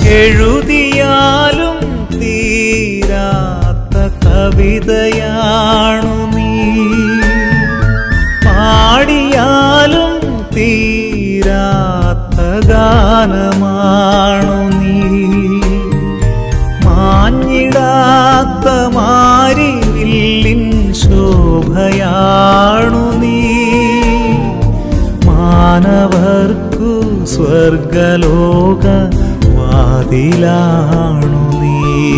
എഴുതിയാലും തീരാത്ത കവിതയാണു നീ പാടിയാലും തീരാത്ത ഗാനമാണു നീ മാഞ്ഞിടാത്ത മാരിവില്ലിൻ ശോഭയാണു നീ മാനവർക്കു സ്വർഗലോക വാതിലാണു നീ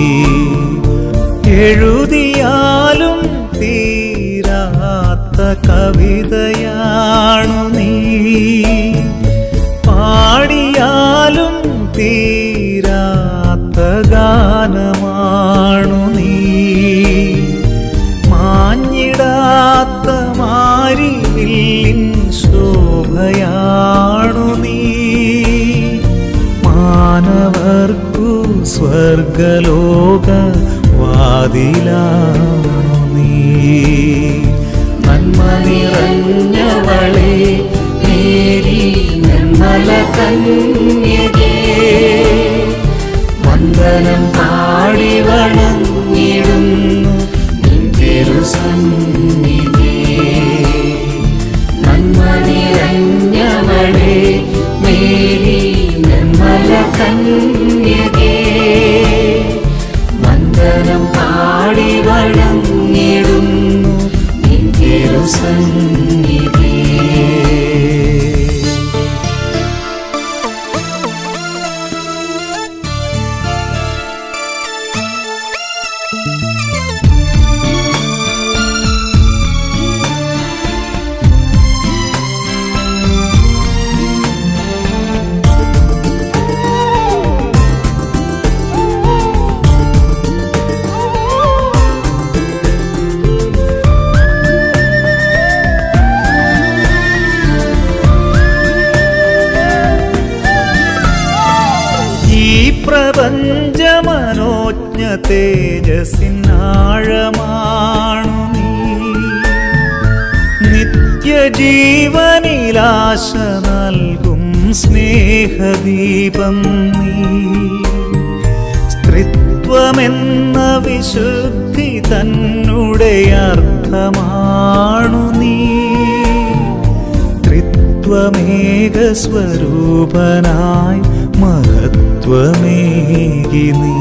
എഴുതിയാലും തീരാത്ത കവിതയാണു നീ പാടിയാലും തീരാത്ത ഗാനമാണു നീ മാഞ്ഞിടാത്ത മാരിവില്ലിൻ ശോഭയാണു നീ മാനവർക്കു സ്വർഗലോക വാതിലാണു നീ നന്മ നിറഞ്ഞവളെ മേരി നിർമ്മല കന്യകേ വന്ദനം പാടി വണങ്ങിടുന്നു നിൻ തിരുസന്നിധി നന്മ നിറഞ്ഞവളെ മേരി നിർമ്മല കന്യകേ വന്ദനം പാടി വണങ്ങിടുന്നു നിൻ തിരുസന്നിധി ഈ പ്രപഞ്ചമനോജ്ഞ തേജസ്സിനാഴമാണു നീ നിത്യജീവനിലാശ നൽകും സ്നേഹദീപം നീ സ്ത്രീത്വമെന്ന വിശുദ്ധി തന്നെ അർത്ഥമാണു നീ ത്രിത്വമേക സ്വരൂപനായി മഹത്വമേകി നീ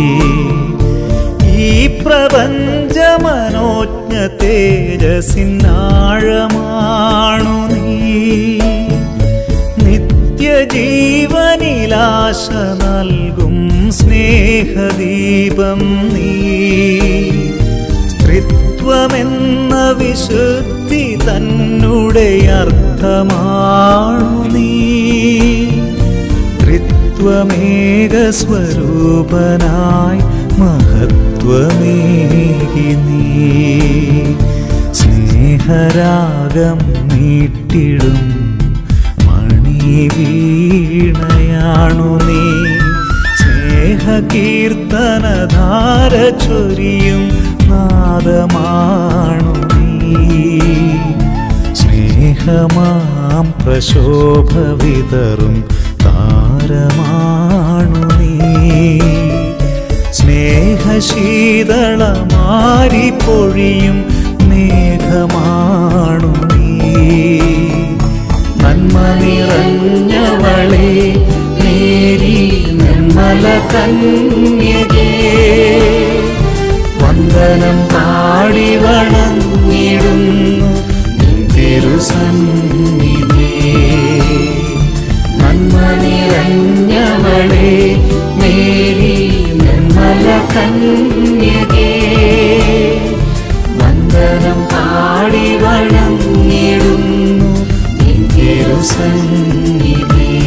ഈ പ്രപഞ്ചമനോജ്ഞ തേജസ്സിനാഴമാണു നീ നിത്യജീവനിലാശ നൽകും സ്നേഹദീപം നീ സ്ത്രീത്വമെന്ന വിശുദ്ധി തന്നെ അർത്ഥമാണു നീ ത്രിത്വമേക സ്വരൂപനായി മഹത്വമേകി നീ സ്നേഹരാഗം നീട്ടിടും മണിവീണയാണു നീ സ്നേഹകീർത്തനധാര ചൊരിയും നാദമാണു നീ സ്നേഹമാം പ്രശോഭ വിതറും താരമാണു നീ സ്നേഹശീതളമാരി പൊഴിയും മേഘമാണു നീ നന്മ നിറഞ്ഞവളെ നേരി നിർമ്മല കന്യകേ വന്ദനം പാടി വണങ്ങിടുന്നു നിൻ തിരുസന്നിധി നന്മ നിറഞ്ഞവളെ മേരി നിർമ്മല കന്യകേ വന്ദനം പാടി വണങ്ങിടുന്നു നിൻ തിരുസന്നിധി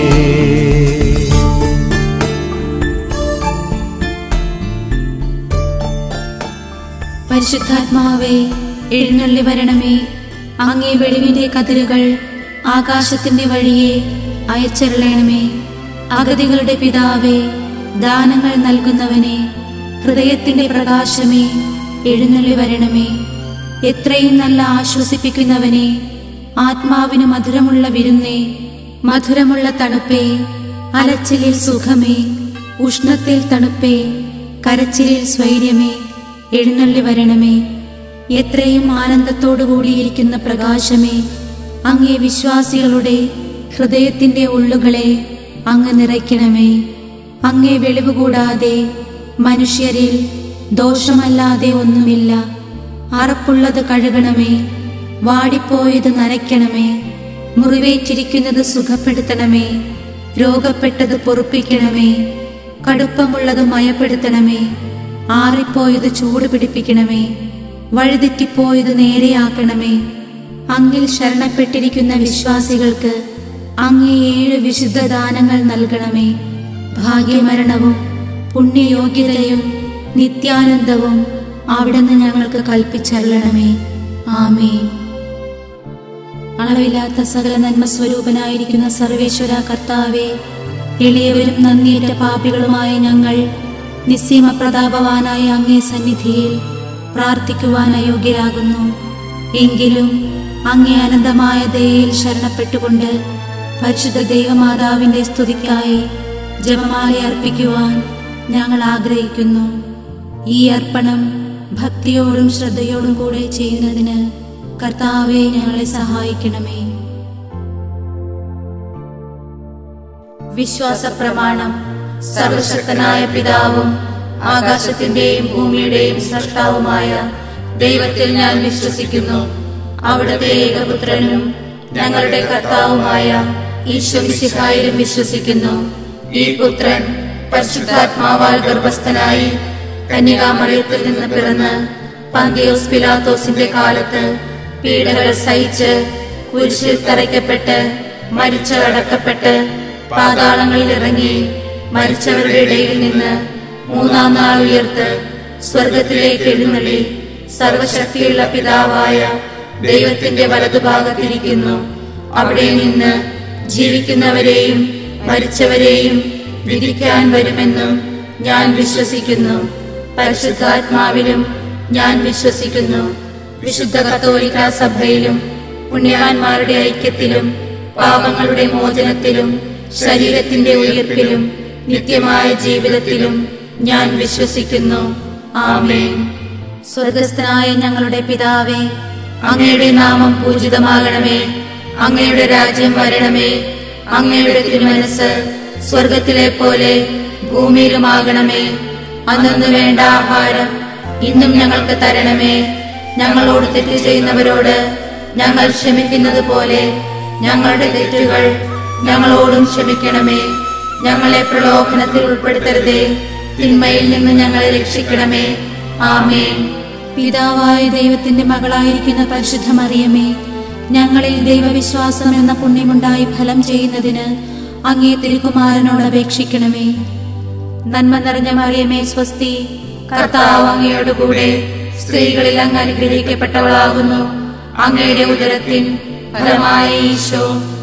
പരിശുദ്ധാത്മാവേ എഴുന്നള്ളി വരണമേ അങ്ങേ വെളിവിന്റെ കതിരുകൾ ആകാശത്തിന്റെ വഴിയെ അയച്ചരുളണമേ അഗതികളുടെ പിതാവേ ദാനങ്ങൾ നൽകുന്നവനെ ഹൃദയത്തിന്റെ പ്രകാശമേ എഴുന്നള്ളി വരണമേ എത്രയും നല്ല ആശ്വസിപ്പിക്കുന്നവനെ ആത്മാവിന് മധുരമുള്ള വിരുന്നേ മധുരമുള്ള തണുപ്പേ അലച്ചിലിൽ സുഖമേ ഉഷ്ണത്തിൽ തണുപ്പേ കരച്ചിലിൽ സ്വൈര്യമേ എഴുന്നള്ളി വരണമേ എത്രയും ആനന്ദത്തോടു കൂടിയിരിക്കുന്ന പ്രകാശമേ അങ്ങേ വിശ്വാസികളുടെ ഹൃദയത്തിന്റെ ഉള്ളുകളെ അങ്ങ് നിറയ്ക്കണമേ അങ്ങേ വെളിവ് കൂടാതെ മനുഷ്യരിൽ ദോഷമല്ലാതെ ഒന്നുമില്ല അറപ്പുള്ളത് കഴുകണമേ വാടിപ്പോയത് നനയ്ക്കണമേ മുറിവേറ്റിരിക്കുന്നത് സുഖപ്പെടുത്തണമേ രോഗപ്പെട്ടത് പൊറുപ്പിക്കണമേ കടുപ്പമുള്ളത് മയപ്പെടുത്തണമേ ആറിപ്പോയത് ചൂട് പിടിപ്പിക്കണമേ വഴിതെറ്റിപ്പോയത് നേരെയാക്കണമേ അങ്ങിൽ ശരണപ്പെട്ടിരിക്കുന്ന വിശ്വാസികൾക്ക് അങ്ങേ ഏഴ് വിശുദ്ധ ദാനങ്ങൾ നൽകണമേ ഭാഗ്യമരണവും പുണ്യയോഗ്യതയും നിത്യാനന്ദവും അവിടുന്ന് ഞങ്ങൾക്ക് കൽപ്പിച്ചരുളണമേ ആമേൻ അളവില്ലാത്ത സകല നന്മ സ്വരൂപനായിരിക്കുന്ന സർവേശ്വര കർത്താവെ എളിയവരും നന്ദിയേറ്റ പാപികളുമായ ഞങ്ങൾ നിസ്സീമ പ്രതാപവാനായ അങ്ങേ സന്നിധിയിൽ പ്രാർത്ഥിക്കുവാൻ അയോഗ്യരാകുന്നു എങ്കിലും അങ്ങേ അനന്തമായ ദയയിൽ ശരണപ്പെട്ടുകൊണ്ട് പരിശുദ്ധ ദൈവമാതാവിന്റെ സ്തുതിക്കായി ജപമാല അർപ്പിക്കുവാൻ ഞങ്ങൾ ആഗ്രഹിക്കുന്നു ഈ അർപ്പണം ഭക്തിയോടും ശ്രദ്ധയോടും കൂടെ ചെയ്യുന്നതിന് കർത്താവെ ഞങ്ങളെ സഹായിക്കണമേ വിശ്വാസ പ്രമാണം സർവശക്തനായ പിതാവും ആകാശത്തിന്റെയും ഭൂമിയുടെയും സൃഷ്ടാവുമായ ദൈവത്തിൽ ഞാൻ വിശ്വസിക്കുന്നു അവിടുത്തെ ഏകപുത്രനും ഞങ്ങളുടെ കർത്താവുമായ ഈശ്വമിശിഹായിലും വിശ്വസിക്കുന്നു ഈ പുത്രൻ പരിശുദ്ധാത്മാവാൽ ഗർഭസ്ഥനായി കന്യകാമറിയത്തിൽ നിന്ന് പിറന്ന് പന്തിയോസ് പിലാത്തോസിന്റെ കാലത്ത് പീഡകൾ സഹിച്ച് കുരിശിൽ തറയ്ക്കപ്പെട്ട് മരിച്ചടക്കപ്പെട്ട് പാതാളങ്ങളിൽ ഇറങ്ങി മരിച്ചവരുടെ ഇടയിൽ നിന്ന് മൂന്നാം നാൾ ഉയർത്ത് സ്വർഗത്തിലേക്ക് എഴുന്നള്ളി സർവശക്തിയുള്ള പിതാവായ ദൈവത്തിന്റെ വലതുഭാഗത്തിരിക്കുന്നു അവിടെ നിന്ന് ജീവിക്കുന്നവരെയും മരിച്ചവരെയും വിധിക്കാൻ വരുമെന്നും ഞാൻ വിശ്വസിക്കുന്നു പരിശുദ്ധാത്മാവിലും ഞാൻ വിശ്വസിക്കുന്നു വിശുദ്ധ കത്തോലിക്ക സഭയിലും പുണ്യവാന്മാരുടെ ഐക്യത്തിലും പാപങ്ങളുടെ മോചനത്തിലും ശരീരത്തിന്റെ ഉയർപ്പിലും നിത്യമായ ജീവിതത്തിലും ഞാൻ വിശ്വസിക്കുന്നു ആമേൻ സ്വർഗസ്ഥനായ ഞങ്ങളുടെ പിതാവേ അങ്ങയുടെ നാമം പൂജിതമാകണമേ അങ്ങയുടെ രാജ്യം വരണമേ അങ്ങയുടെ തിരുമനസ് സ്വർഗത്തിലെ പോലെ ഭൂമിയിലുമാകണമേ അന്നു വേണ്ട ആഹാരം ഇന്നും ഞങ്ങൾക്ക് തരണമേ ഞങ്ങളോട് തെറ്റ് ചെയ്യുന്നവരോട് ഞങ്ങൾ ക്ഷമിക്കുന്നത് പോലെ ഞങ്ങളുടെ തെറ്റുകൾ ഞങ്ങളോടും ക്ഷമിക്കണമേ ഞങ്ങളെ പ്രലോഭനത്തിൽ ഉൾപ്പെടുത്തരുതേ തിന്മയിൽ നിന്ന് ഞങ്ങളെ രക്ഷിക്കണമേ ആമേൻ പിതാവായ ദൈവത്തിന്റെ മകളായിരിക്കുന്ന പരിശുദ്ധ മറിയമേ ഞങ്ങളിൽ ദൈവവിശ്വാസം എന്ന പുണ്യമുണ്ടായി ഫലം ചെയ്യുന്നതിന് അങ്ങേ തിരുക്കുമാരനോട് അപേക്ഷിക്കണമേ നന്മ നിറഞ്ഞ മറിയമേ സ്വസ്തി കർത്താവ് അങ്ങയോട് കൂടെ സ്ത്രീകളിൽ അങ്ങ് അനുഗ്രഹിക്കപ്പെട്ടവളാകുന്നു അങ്ങയുടെ ഉദരത്തിൻ ഫലമായ ഈശോ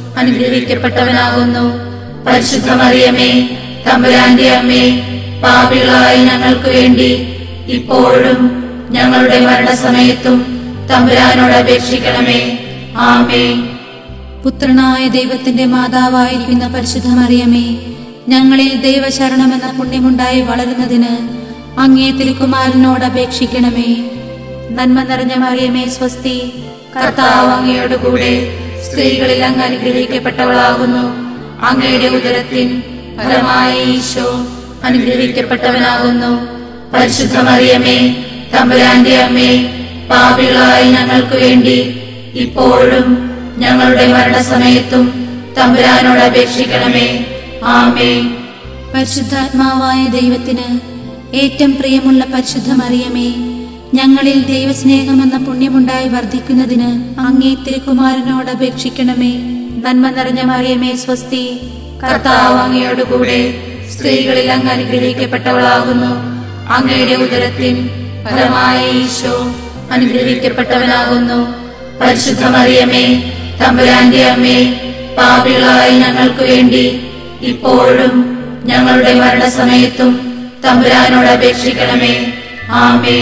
അനുഗ്രഹിക്കപ്പെട്ടവനാകുന്നു പരിശുദ്ധ മറിയമേ തമ്പുരാന്റെ അമ്മേ പാപികളായ ഞങ്ങൾക്ക് വേണ്ടി ഇപ്പോഴും ഞങ്ങളുടെ മരണസമയത്തും തമ്പുരാനോട് അപേക്ഷിക്കണമേ ആമേ പുത്രനായ ദൈവത്തിന്റെ മാതാവായിരിക്കുന്ന പരിശുദ്ധ മറിയമേ ഞങ്ങളിൽ ദൈവശരണമെന്ന പുണ്യമുണ്ടായി വളരുന്നതിന് അങ്ങേ തിരുക്കുമാരനോട് അപേക്ഷിക്കണമേ നന്മ നിറഞ്ഞ മറിയമേ സ്വസ്തി കർത്താവ് അങ്ങയോട് കൂടെ സ്ത്രീകളിൽ അങ്ങ് അനുഗ്രഹിക്കപ്പെട്ടവളാകുന്നു അങ്ങയുടെ ഉദരത്തിൻ ഫലമായ ഈശോ അനുഗ്രഹിക്കപ്പെട്ടവനാകുന്നു പരിശുദ്ധ മറിയമേ തമ്പുരാന്റെ അമ്മേ പാപികളായ ഞങ്ങൾക്ക് വേണ്ടി ഇപ്പോഴും ഞങ്ങളുടെ മരണസമയത്തും തമ്പുരാനോട് അപേക്ഷിക്കണമേ ആമേ പരിശുദ്ധാത്മാവായ ദൈവത്തിന് ഏറ്റവും പ്രിയമുള്ള പരിശുദ്ധ മറിയമേ ഞങ്ങളിൽ ദൈവസ്നേഹമെന്ന പുണ്യമുണ്ടായി വർദ്ധിക്കുന്നതിന് അങ്ങേ തിരുക്കുമാരനോട് അപേക്ഷിക്കണമേ നന്മ നിറഞ്ഞ മറിയമേ സ്വസ്തി കർത്താവ് അങ്ങയോട് കൂടെ സ്ത്രീകളിൽ അങ്ങ് അനുഗ്രഹിക്കപ്പെട്ടവളാകുന്നു അങ്ങയുടെ ഉദരത്തിൻ ഫലമായ ഈശോ അനുഗ്രഹിക്കപ്പെട്ടവനാകുന്നു പരിശുദ്ധ മറിയമേ തമ്പുരാന്റെ അമ്മേ പാപികളായ ഞങ്ങൾക്ക് വേണ്ടി ഇപ്പോഴും ഞങ്ങളുടെ മരണസമയത്തും തമ്പുരാനോട് അപേക്ഷിക്കണമേ ആമേ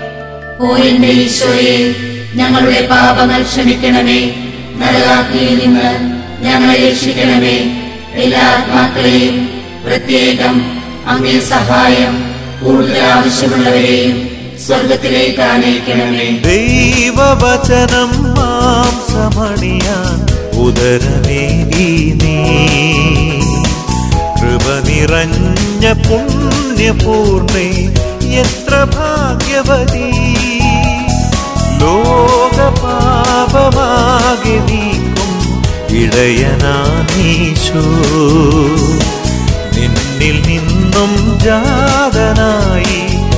ഓ എന്റെ ഈശോയെ ഞങ്ങളുടെ പാപങ്ങൾ ക്ഷമിക്കണമേ നരകാഗ്നിയിൽ നിന്ന് ഞങ്ങളെ രക്ഷിക്കണമേ എല്ലാ ആത്മാക്കളെയും പ്രത്യേകം അങ്ങേ സഹായം കൂടുതൽ ആവശ്യമുള്ളവരെയും സ്വർഗത്തിലേക്ക് ആനയിക്കണമേ ദൈവവചനം മാംസമണിയാൻ ഉദരമേകി നീ കൃപ നിറഞ്ഞ പുണ്യപൂർണേ എത്ര ഭാഗ്യവതി ലോകപാപമാകെ നീക്കും ഇടയനാനീശോ നിന്നിൽ നിന്നും ജാതനായി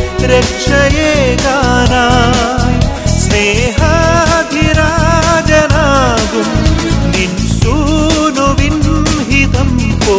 രക്ഷയേകാനായി സ്നേഹാധിരാജനാകും നിൻ സൂനുവിൻ ഹിതം പോ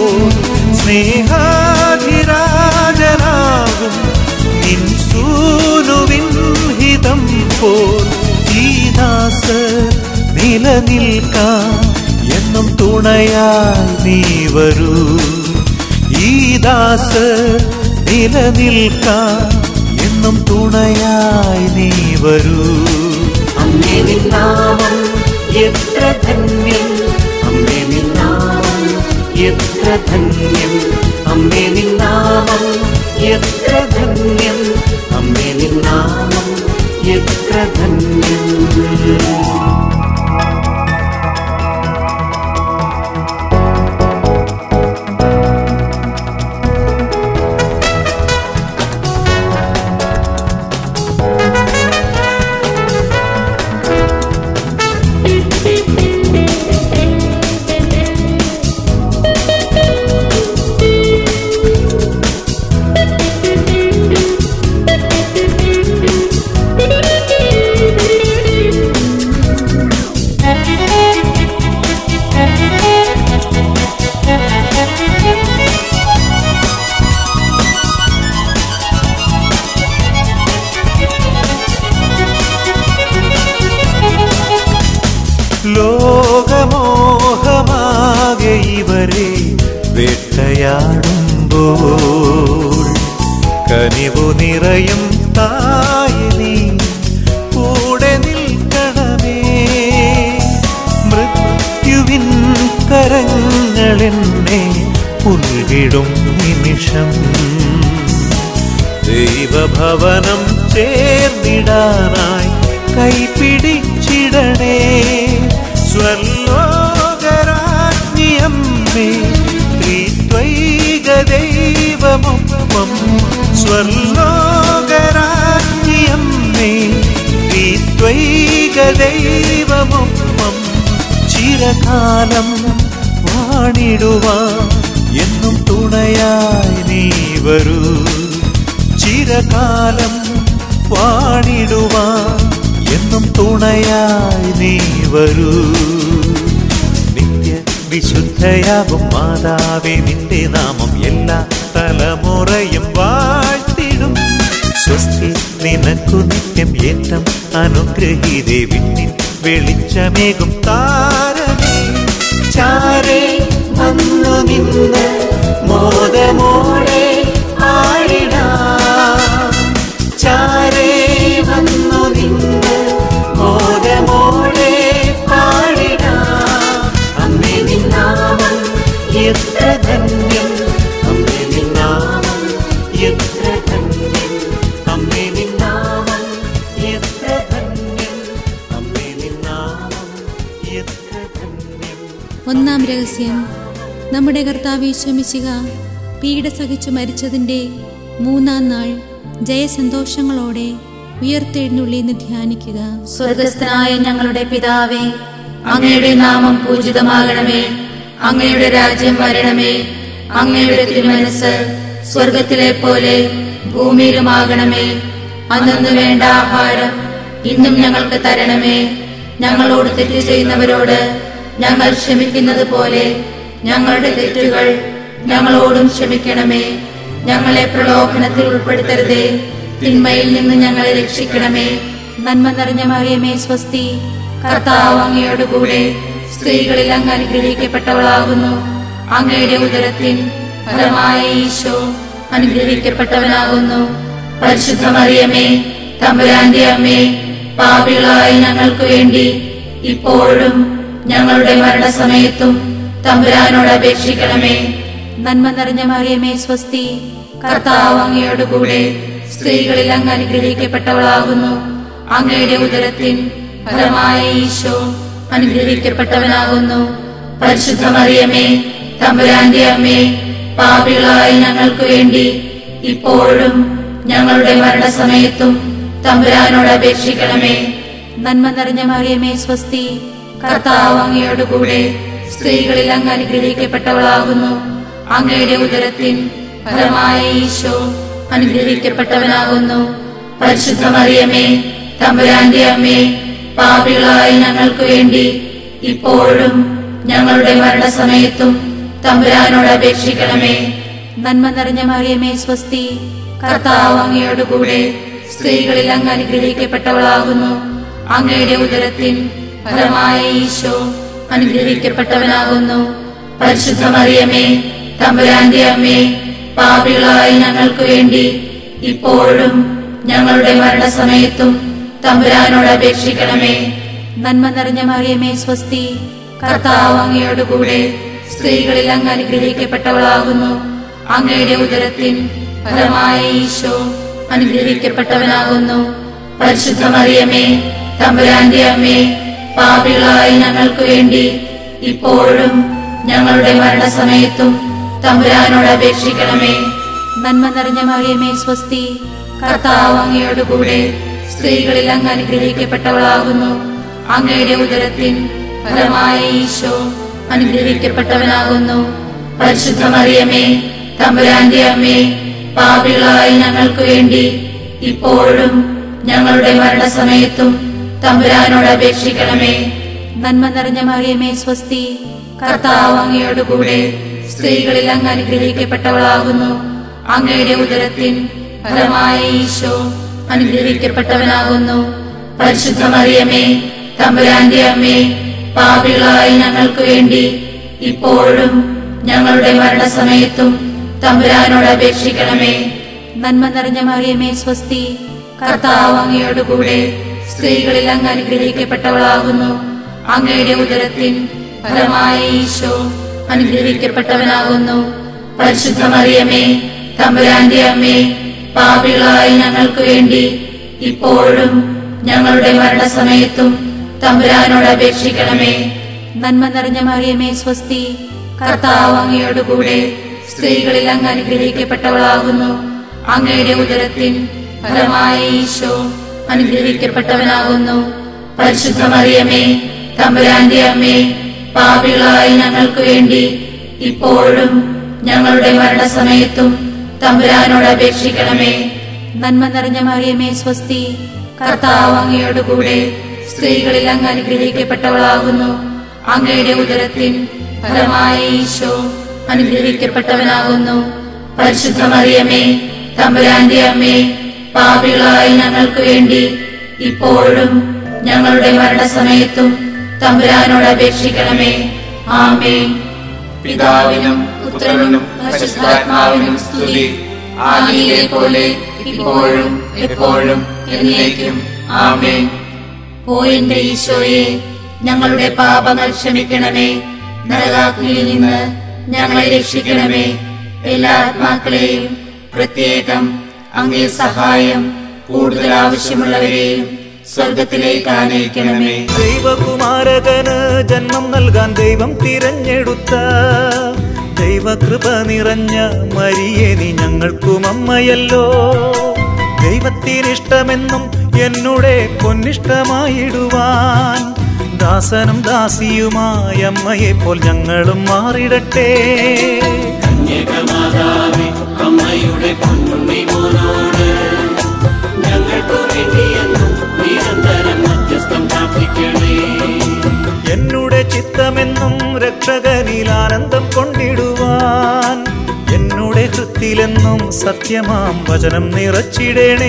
സ്നേഹാധിരാജനാകും നിൻ സൂനുവിൻ ഹിതം പോ ഈ ദാസ നിലനിൽക്കാൻ എന്നും തുണയായി നീ വരൂ ഈ ദാസ നിലനിൽക്കാൻ എന്നും തുണയായി നീ വരൂ അമ്മേ നിന്നാമം എത്ര ധന്യം അമ്മേ നിന്നാമം എത്ര ധന്യം അമ്മേ നിന്നാമം എത്ര ധന്യം അമ്മേ നിന്നാമം എത്ര ധന്യം ലോകമോഹമാകെ ഇവരെ വേട്ടയാടുമ്പോൾ കനിവു നിറയും തായി നീ കൂടെ നിൽക്കണമേ മൃത്യുവിൻ കരങ്ങളെന്നെ പുൽകിടും നിമിഷം ദൈവഭവനം ചേർന്നിടാനായി കൈപിടിച്ചിടണേ സ്വർലോകരാജ്ഞിയമ്മേ ത്രിത്വൈക ദൈവമൊപ്പം സ്വർലോകരാജ്ഞിയമ്മേ ത്രിത്വൈക ദൈവമൊപ്പം ചിരകാലം വാണിടുവാൻ എന്നും തുണയായി നീ വരൂ ചിരകാലം വാണിടുവാൻ എന്നും തുണയായി നീ വരൂ നിത്യ വിശുദ്ധയാകും മാതാവേ നിന്റെ നാമം എല്ലാ തലമുറയും വാഴ്ത്തിടും സ്വസ്തി നിനക്കു നിത്യം ഏറ്റം അനുഗ്രഹീതേ വിണ്ണിൻ വെളിച്ചമേകും താരമേ ചാരേ വന്നു നിന്ന് മോദമോടെ ആടിടാം ചാരേ വന്നു നിന്ന് മോദമോടെ പാടിടാം അമ്മേ നിന്നാമം എത്ര ധന്യം അമ്മേ നിന്നാമം എത്ര ധന്യം അമ്മേ നിന്നാമം എത്ര ധന്യം അമ്മേ നിന്നാമം എത്ര ധന്യം ഒന്നാം രഹസ്യം നമ്മുടെ കർത്താവ് ശമിശിക പീഡ സഹിച്ചു മരിച്ചതിൻ്റെ മൂന്നാം നാൾ ജയസന്തോഷങ്ങളോടെ ഉയർത്തെഴുന്നള്ളിന്ന് ധ്യാനിക്കുക സ്വർഗസ്ഥനായ ഞങ്ങളുടെ പിതാവേ അങ്ങയുടെ നാമം പൂജിതമാകണമേ അങ്ങയുടെ രാജ്യം വരണമേ അങ്ങയുടെ തിരുമനസ് സ്വർഗത്തിലെ പോലെ ഭൂമിയിലുമാകണമേ അന്നു വേണ്ട ആഹാരം ഇന്നും ഞങ്ങൾക്ക് തരണമേ ഞങ്ങളോട് തെറ്റ് ചെയ്യുന്നവരോട് ഞങ്ങൾ ക്ഷമിക്കുന്നത് പോലെ ഞങ്ങളുടെ തെറ്റുകൾ ഞങ്ങളോടും ക്ഷമിക്കണമേ ഞങ്ങളെ പ്രലോഭനത്തിൽ ഉൾപ്പെടുത്തരുതേ തിന്മയിൽ നിന്ന് ഞങ്ങളെ രക്ഷിക്കണമേ നന്മ നിറഞ്ഞ മറിയമേ സ്വസ്തി കർത്താവ് അങ്ങയോട് കൂടെ സ്ത്രീകളിൽ അങ്ങ് അനുഗ്രഹിക്കപ്പെട്ടവളാകുന്നു അങ്ങയുടെ ഉദരത്തിൻ ഫലമായ ഈശോ അനുഗ്രഹിക്കപ്പെട്ടവനാകുന്നു പരിശുദ്ധ മറിയമേ തമ്പുരാന്റെ അമ്മേ പാപികളായ ഞങ്ങൾക്ക് വേണ്ടി ഇപ്പോഴും ഞങ്ങളുടെ മരണസമയത്തും തമ്പുരാനോട് അപേക്ഷിക്കണമേ നന്മ നിറഞ്ഞ മറിയമേ സ്വസ്തി കർത്താവ് അങ്ങയോടുകൂടെ സ്ത്രീകളിൽ അങ്ങ് അനുഗ്രഹിക്കപ്പെട്ടവളാകുന്നു അങ്ങയുടെ ഉദരത്തിൻ ഫലമായ ഈശോ അനുഗ്രഹിക്കപ്പെട്ടവനാകുന്നു പരിശുദ്ധ മറിയമേ തമ്പുരാന്റെ അമ്മേ പാപികളായ ഞങ്ങൾക്ക് വേണ്ടി ഇപ്പോഴും ഞങ്ങളുടെ മരണസമയത്തും തമ്പുരാനോട് അപേക്ഷിക്കണമേ നന്മ നിറഞ്ഞ മറിയമേ സ്വസ്തി കർത്താവ് അങ്ങയോടുകൂടെ സ്ത്രീകളിൽ അങ്ങ് അനുഗ്രഹിക്കപ്പെട്ടവളാകുന്നു അങ്ങയുടെ ഉദരത്തിൻ ഫലമായ ഈശോ അനുഗ്രഹിക്കപ്പെട്ടവനാകുന്നു പരിശുദ്ധ മറിയമേ തമ്പുരാന്റെ അമ്മേ പാപികളായ ഞങ്ങൾക്ക് വേണ്ടി ഇപ്പോഴും ഞങ്ങളുടെ മരണസമയത്തും തമ്പുരാനോട് അപേക്ഷിക്കണമേ നന്മ നിറഞ്ഞ മറിയമേ സ്വസ്തി കർത്താവ് അങ്ങയോടുകൂടെ സ്ത്രീകളിൽ അങ്ങ് അനുഗ്രഹിക്കപ്പെട്ടവളാകുന്നു അങ്ങയുടെ ഉദരത്തിൻ ഫലമായ ഈശോ അനുഗ്രഹിക്കപ്പെട്ടവനാകുന്നു പരിശുദ്ധ മറിയമേ തമ്പുരാന്റെ അമ്മേ പാപികളായ ഞങ്ങൾക്ക് വേണ്ടി ഇപ്പോഴും ഞങ്ങളുടെ മരണസമയത്തും തമ്പുരാനോട് അപേക്ഷിക്കണമേ നന്മ നിറഞ്ഞ മറിയമേ സ്വസ്തി കർത്താവ് അങ്ങയോടുകൂടെ സ്ത്രീകളിൽ അങ്ങ് അനുഗ്രഹിക്കപ്പെട്ടവളാകുന്നു അങ്ങയുടെ ഉദരത്തിൻ ഫലമായ ഈശോ അനുഗ്രഹിക്കപ്പെട്ടവനാകുന്നു പരിശുദ്ധ മറിയമേ തമ്പുരാന്റെ അമ്മേ പാപികളായ ഞങ്ങൾക്ക് വേണ്ടി ഇപ്പോഴും ഞങ്ങളുടെ മരണസമയത്തും തമ്പുരാനോട് അപേക്ഷിക്കണമേ നന്മ നിറഞ്ഞ മറിയമേ സ്വസ്തി കർത്താവ് അങ്ങയോടുകൂടെ സ്ത്രീകളിൽ അങ്ങ് അനുഗ്രഹിക്കപ്പെട്ടവളാകുന്നു അങ്ങയുടെ ഉദരത്തിൻ ഫലമായ ഈശോ അനുഗ്രഹിക്കപ്പെട്ടവനാകുന്നു പരിശുദ്ധ മറിയമേ തമ്പുരാന്റെ അമ്മേ പാപികളായ ഞങ്ങൾക്ക് വേണ്ടി ഇപ്പോഴും ഞങ്ങളുടെ മരണസമയത്തും തമ്പുരാനോട് അപേക്ഷിക്കണമേ നന്മ നിറഞ്ഞ മറിയമേ സ്വസ്തി കർത്താവ് അങ്ങയോടുകൂടെ സ്ത്രീകളിൽ അങ്ങ് അനുഗ്രഹിക്കപ്പെട്ടവളാകുന്നു അങ്ങയുടെ ഉദരത്തിൻ ഫലമായ ഈശോ അനുഗ്രഹിക്കപ്പെട്ടവനാകുന്നു പരിശുദ്ധ മറിയമേ തമ്പുരാന്റെ അമ്മേ പാപികളായ ഞങ്ങൾക്ക് വേണ്ടി ഇപ്പോഴും ഞങ്ങളുടെ മരണസമയത്തും തമ്പുരാനോട് അപേക്ഷിക്കണമേ നന്മ നിറഞ്ഞ മറിയമേ സ്വസ്തി കർത്താവ് അങ്ങയോടുകൂടെ സ്ത്രീകളിൽ അങ്ങ് അനുഗ്രഹിക്കപ്പെട്ടവളാകുന്നു അങ്ങയുടെ ഉദരത്തിൻ ഫലമായ ഈശോ അനുഗ്രഹിക്കപ്പെട്ടവനാകുന്നു പരിശുദ്ധ മറിയമേ തമ്പുരാന്റെ അമ്മേ പാപികളായ ഞങ്ങൾക്ക് വേണ്ടി ഇപ്പോഴും ഞങ്ങളുടെ മരണസമയത്തും തമ്പുരാനോട് അപേക്ഷിക്കണമേ നന്മ നിറഞ്ഞ മറിയമേ സ്വസ്തി കർത്താവ് അങ്ങയോടുകൂടെ സ്ത്രീകളിൽ അങ്ങ് അനുഗ്രഹിക്കപ്പെട്ടവളാകുന്നു അങ്ങയുടെ ഉദരത്തിൻ ഫലമായ ഈശോ അനുഗ്രഹിക്കപ്പെട്ടവനാകുന്നു പരിശുദ്ധ മറിയമേ തമ്പുരാന്റെ അമ്മേ പാപികളായ ഞങ്ങൾക്ക് വേണ്ടി ഇപ്പോഴും ഞങ്ങളുടെ മരണസമയത്തും തമ്പുരാനോട് അപേക്ഷിക്കണമേ നന്മ നിറഞ്ഞ മറിയമേ സ്വസ്തി കർത്താവ് അങ്ങയോടുകൂടെ സ്ത്രീകളിൽ അങ്ങ് അനുഗ്രഹിക്കപ്പെട്ടവളാകുന്നു അങ്ങയുടെ ഉദരത്തിൻ ഫലമായ ഈശോ അനുഗ്രഹിക്കപ്പെട്ടവനാകുന്നു പരിശുദ്ധ മറിയമേ തമ്പുരാന്റെ അമ്മേ പാപികളായ ഞങ്ങൾക്ക് വേണ്ടി ഇപ്പോഴും ഞങ്ങളുടെ മരണസമയത്തും തമ്പുരാനോട് അപേക്ഷിക്കണമേ ആമേ പിതാവിനും പുത്രനും പരിശുദ്ധാത്മാവിനും സ്തുതി ആദിയിലെ പോലെ ഇപ്പോഴും എപ്പോഴും എന്നേക്കും ആമേൻ ഓ എന്റെ ഈശോയെ ഞങ്ങളുടെ പാപങ്ങൾ ക്ഷമിക്കണമേ നരകാഗ്നിയിൽ നിന്ന് ഞങ്ങളെ രക്ഷിക്കണമേ എല്ലാ ആത്മാക്കളെയും പ്രത്യേകം അങ്ങേ സഹായം കൂടുതൽ ആവശ്യമുള്ളവരെയും സ്വർഗത്തിലേക്ക് ആനയിക്കണമേ ദൈവകുമാരകന് ജന്മം നൽകാൻ ദൈവം തിരഞ്ഞെടുത്ത ദൈവകൃപ നിറഞ്ഞ മരിയെ നീ ഞങ്ങൾക്കും അമ്മയല്ലോ ദൈവത്തിനിഷ്ടമെന്നും എന്നുടെ പൊന്നിഷ്ടമായിടുവാൻ ദാസനും ദാസിയുമായ അമ്മയെ പോൽ ഞങ്ങളും മാറിടട്ടെ കന്യകമാതാവേ അമ്മയുടെ പൊന്നുണ്ണിമോനോട് ഞങ്ങൾക്കു വേണ്ടിയെന്നും നിരന്തരം മധ്യസ്ഥം പ്രാർത്ഥിക്കണേ എന്നുടെ ചിത്തമെന്നും രക്ഷകനിൽ ആനന്ദം കൊണ്ടിടുവാൻ എന്നുടെ ഹൃത്തിലെന്നും സത്യമാം വചനം നിറച്ചിടണേ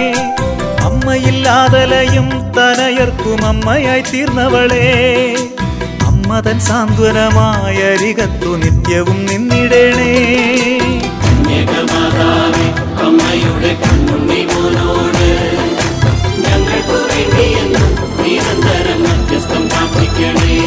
അമ്മയില്ലാതലയും തനയർക്കും അമ്മയായി തീർന്നവളെ അമ്മതൻ സാന്ത്വനമായ അരികത്തു നിത്യവും നിന്നിടണേ കന്യകമാതാവേ അമ്മയുടെ പൊന്നുണ്ണിമോനോട് ഞങ്ങൾക്കു വേണ്ടിയെന്നും നിരന്തരം മധ്യസ്ഥം പ്രാർത്ഥിക്കണേ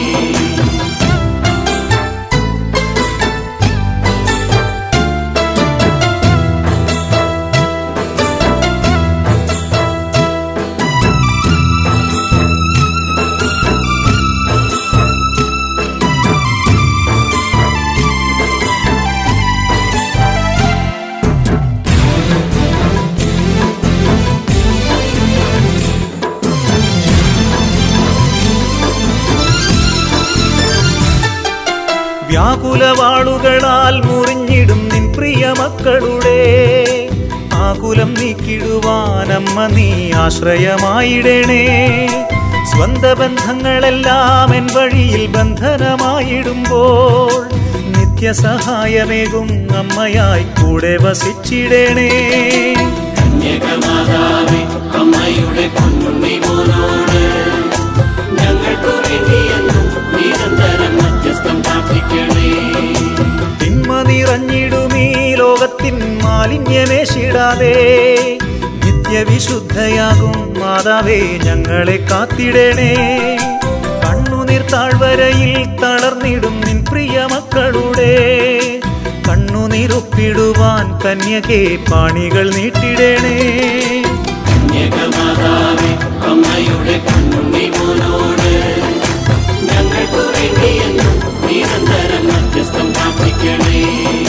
ആകുലവാളുകളാൽ മുറിഞ്ഞിടും നിൻ പ്രിയ മക്കളുടെ ആകുലം നീക്കിടുവാനമ്മ നീ ആശ്രയമായിടണേ സ്വന്ത ബന്ധങ്ങളെല്ലാം എൻ വഴിയിൽ ബന്ധനമായിടുമ്പോൾ നിത്യസഹായമേകും അമ്മയായി കൂടെ വസിച്ചിടണേ കന്യകമാതാവേ അമ്മയുടെ പൊന്നുണ്ണി മോനോട് ഞങ്ങൾക്കു വേണ്ടിയെന്നും നിരന്തരം മധ്യസ്ഥം പ്രാർത്ഥിക്കണേ തിന്മ നിറഞ്ഞിടുമീ ലോകത്തിൻ മാലിന്യമേശിടാതെ നിത്യവിശുദ്ധയാകും മാതാവേ ഞങ്ങളെ കാത്തിടണേ കണ്ണുനീർ താഴ്വരയിൽ തളർന്നിടും നിൻ പ്രിയ മക്കളുടെ കണ്ണുനീരൊപ്പിടുവാൻ കന്യകെ പാണികൾ നീട്ടിടണേ കന്യകമാതാവേ അമ്മയുടെ പൊന്നുണ്ണി മോനോട് ഞങ്ങൾക്കു വേണ്ടിയെന്നും നിരന്തരം മധ്യസ്ഥം പ്രാർത്ഥിക്കണേ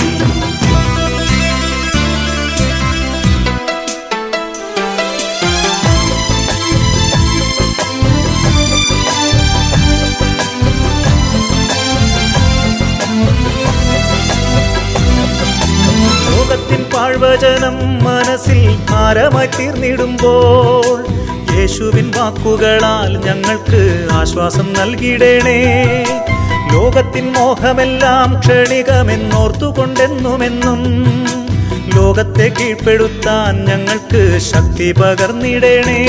ലോകത്തിൻ പാഴ്വചനം മനസ്സിൽ ഭാരമായി തീർന്നിടുമ്പോൾ യേശുവിൻ വാക്കുകളാൽ ഞങ്ങൾക്ക് ആശ്വാസം നൽകിടണേ ലോകത്തിൻ മോഹമെല്ലാം ക്ഷണികമെന്നോർത്തുകൊണ്ടെന്നുമെന്നും ലോകത്തെ കീഴ്പ്പെടുത്താൻ ഞങ്ങൾക്ക് ശക്തി പകർന്നിടണേ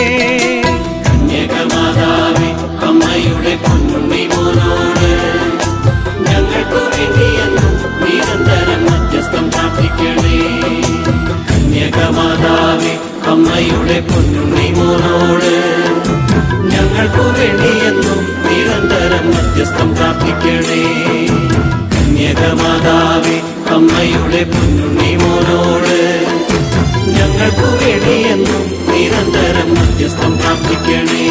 കന്യകമാതാവേ അമ്മയുടെ പൊന്നുണ്ണി മോനോട് ഞങ്ങൾക്കു വേണ്ടിയെന്നും നിരന്തരം മധ്യസ്ഥം പ്രാർത്ഥിക്കണേ കന്യകമാതാവേ അമ്മയുടെ പൊന്നുണ്ണി മോനോട് ഞങ്ങൾക്കു വേണ്ടിയെന്നും നിരന്തരം മധ്യസ്ഥം പ്രാർത്ഥിക്കണേ കന്യകമാതാവേ അമ്മയുടെ പൊന്നുണ്ണി മോനോട് ഞങ്ങൾക്കു വേണ്ടിയെന്നും നിരന്തരം മധ്യസ്ഥം പ്രാർത്ഥിക്കണേ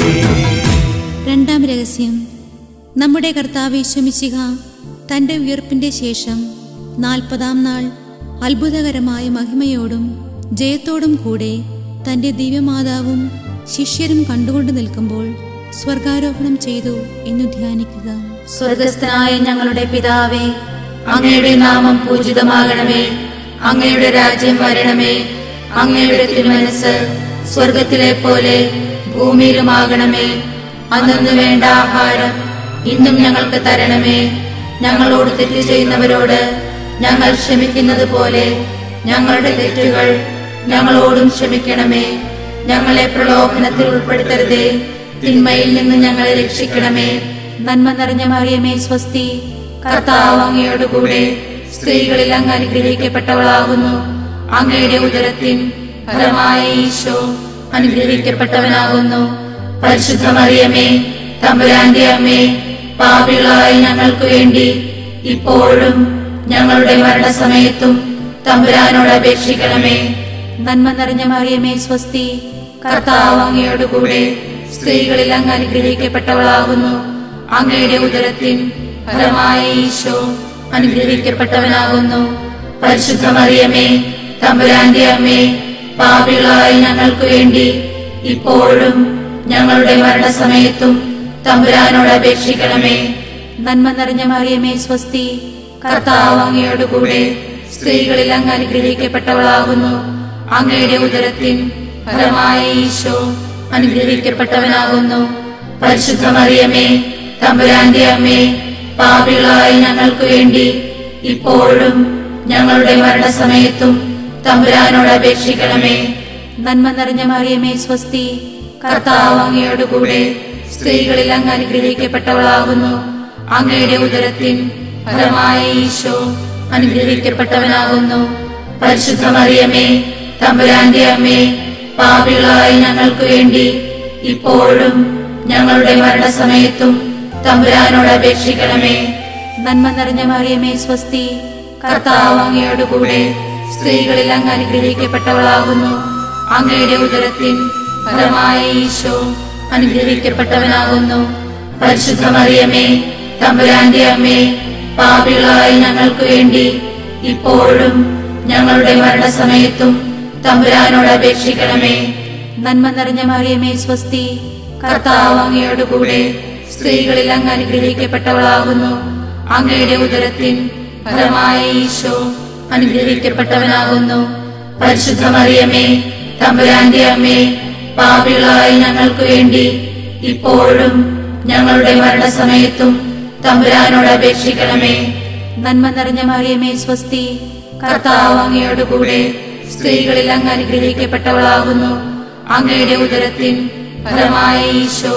രണ്ടാം രഹസ്യം നമ്മുടെ കർത്താവ് ഈശ്വമിശിഹ തൻ്റെ ഉയർപ്പിൻ്റെ ശേഷം നാൽപ്പതാം നാൾ അത്ഭുതകരമായ മഹിമയോടും ജയത്തോടും കൂടെ തൻ്റെ ദിവ്യമാതാവും ശിഷ്യരും കണ്ടുകൊണ്ട് നിൽക്കുമ്പോൾ സ്വർഗാരോഹണം ചെയ്തു എന്നു ധ്യാനിക്കുക സ്വർഗസ്ഥനായ ഞങ്ങളുടെ പിതാവേ അങ്ങയുടെ നാമം പൂജിതമാകണമേ അങ്ങയുടെ രാജ്യം വരണമേ അങ്ങയുടെ തിരുമനസ് സ്വർഗത്തിലെ പോലെ ഭൂമിയിലുമാകണമേ അന്നു വേണ്ട ആഹാരം ഇന്നും ഞങ്ങൾക്ക് തരണമേ ഞങ്ങളോട് തെറ്റ് ചെയ്യുന്നവരോട് ഞങ്ങൾ ക്ഷമിക്കുന്നത് പോലെ ഞങ്ങളുടെ തെറ്റുകൾ ഞങ്ങളോടും ക്ഷമിക്കണമേ ഞങ്ങളെ പ്രലോഭനത്തിൽ ഉൾപ്പെടുത്തരുതേ തിന്മയിൽ നിന്ന് ഞങ്ങളെ രക്ഷിക്കണമേ നന്മ നിറഞ്ഞ മറിയമേ സ്വസ്തി കർത്താവ് അങ്ങയോട് കൂടെ സ്ത്രീകളിൽ അങ്ങ് അനുഗ്രഹിക്കപ്പെട്ടവളാകുന്നു അങ്ങയുടെ ഉദരത്തിൻ ഫലമായ ഈശോ അനുഗ്രഹിക്കപ്പെട്ടവനാകുന്നു പരിശുദ്ധ മറിയമേ തമ്പുരാന്റെ അമ്മേ പാപികളായ ഞങ്ങൾക്ക് വേണ്ടി ഇപ്പോഴും ഞങ്ങളുടെ മരണസമയത്തും തമ്പുരാനോട് അപേക്ഷിക്കണമേ നന്മ നിറഞ്ഞ മറിയമേ സ്വസ്തി കർത്താവ് അങ്ങയോട് കൂടെ സ്ത്രീകളിൽ അങ്ങ് അനുഗ്രഹിക്കപ്പെട്ടവളാകുന്നു അങ്ങയുടെ ഉദരത്തിൻ ഫലമായ ഈശോ അനുഗ്രഹിക്കപ്പെട്ടവനാകുന്നു പരിശുദ്ധ മറിയമേ തമ്പുരാന്റെ അമ്മേ പാപികളായ ഞങ്ങൾക്ക് വേണ്ടി ഇപ്പോഴും ഞങ്ങളുടെ മരണസമയത്തും തമ്പുരാനോട് അപേക്ഷിക്കണമേ നന്മ നിറഞ്ഞ മറിയമേ സ്വസ്തി കർത്താവ് അങ്ങയോട് കൂടെ സ്ത്രീകളിൽ അങ്ങ് അനുഗ്രഹിക്കപ്പെട്ടവളാകുന്നു അങ്ങയുടെ ഉദരത്തിൻ ഫലമായ ഈശോ അനുഗ്രഹിക്കപ്പെട്ടവനാകുന്നു പരിശുദ്ധ മറിയമേ തമ്പുരാന്റെ അമ്മേ പാപികളായ ഞങ്ങൾക്ക് വേണ്ടി ഇപ്പോഴും ഞങ്ങളുടെ മരണസമയത്തും തമ്പുരാനോട് അപേക്ഷിക്കണമേ നന്മ നിറഞ്ഞ മറിയമേ സ്വസ്തി കർത്താവ് അങ്ങയോട് കൂടെ സ്ത്രീകളിൽ അങ്ങ് അനുഗ്രഹിക്കപ്പെട്ടവളാകുന്നു അങ്ങയുടെ ഉദരത്തിൻ ഫലമായ ഈശോ അനുഗ്രഹിക്കപ്പെട്ടവനാകുന്നു പരിശുദ്ധ മറിയമേ തമ്പുരാന്റെ അമ്മേ പാപികളായ ഞങ്ങൾക്ക് വേണ്ടി ഇപ്പോഴും ഞങ്ങളുടെ മരണസമയത്തും തമ്പുരാനോട് അപേക്ഷിക്കണമേ നന്മ നിറഞ്ഞ മറിയമേ സ്വസ്തി കർത്താവ് അങ്ങയോട് കൂടെ സ്ത്രീകളിൽ അങ്ങ് അനുഗ്രഹിക്കപ്പെട്ടവളാകുന്നു അങ്ങയുടെ ഉദരത്തിൻ ഫലമായ ഈശോ അനുഗ്രഹിക്കപ്പെട്ടവനാകുന്നു പരിശുദ്ധ മറിയമേ തമ്പുരാന്റെ അമ്മേ പാപികളായ ഞങ്ങൾക്ക് വേണ്ടി ഇപ്പോഴും ഞങ്ങളുടെ മരണസമയത്തും തമ്പുരാനോട് അപേക്ഷിക്കണമേ നന്മ നിറഞ്ഞ മറിയമേ സ്വസ്തി കർത്താവ് അങ്ങയോട് കൂടെ സ്ത്രീകളിൽ അങ്ങ് അനുഗ്രഹിക്കപ്പെട്ടവളാകുന്നു അങ്ങയുടെ ഉദരത്തിൻ ഫലമായ ഈശോ അനുഗ്രഹിക്കപ്പെട്ടവനാകുന്നു പരിശുദ്ധ മറിയമേ തമ്പുരാന്റെ അമ്മേ പാപികളായ ഞങ്ങൾക്ക് വേണ്ടി ഇപ്പോഴും ഞങ്ങളുടെ മരണസമയത്തും തമ്പുരാനോട് അപേക്ഷിക്കണമേ നന്മ നിറഞ്ഞ മറിയമേ സ്വസ്തി കർത്താവ് അങ്ങയോട് കൂടെ സ്ത്രീകളിൽ അങ്ങ് അനുഗ്രഹിക്കപ്പെട്ടവളാകുന്നു അങ്ങയുടെ ഉദരത്തിൻ ഫലമായ ഈശോ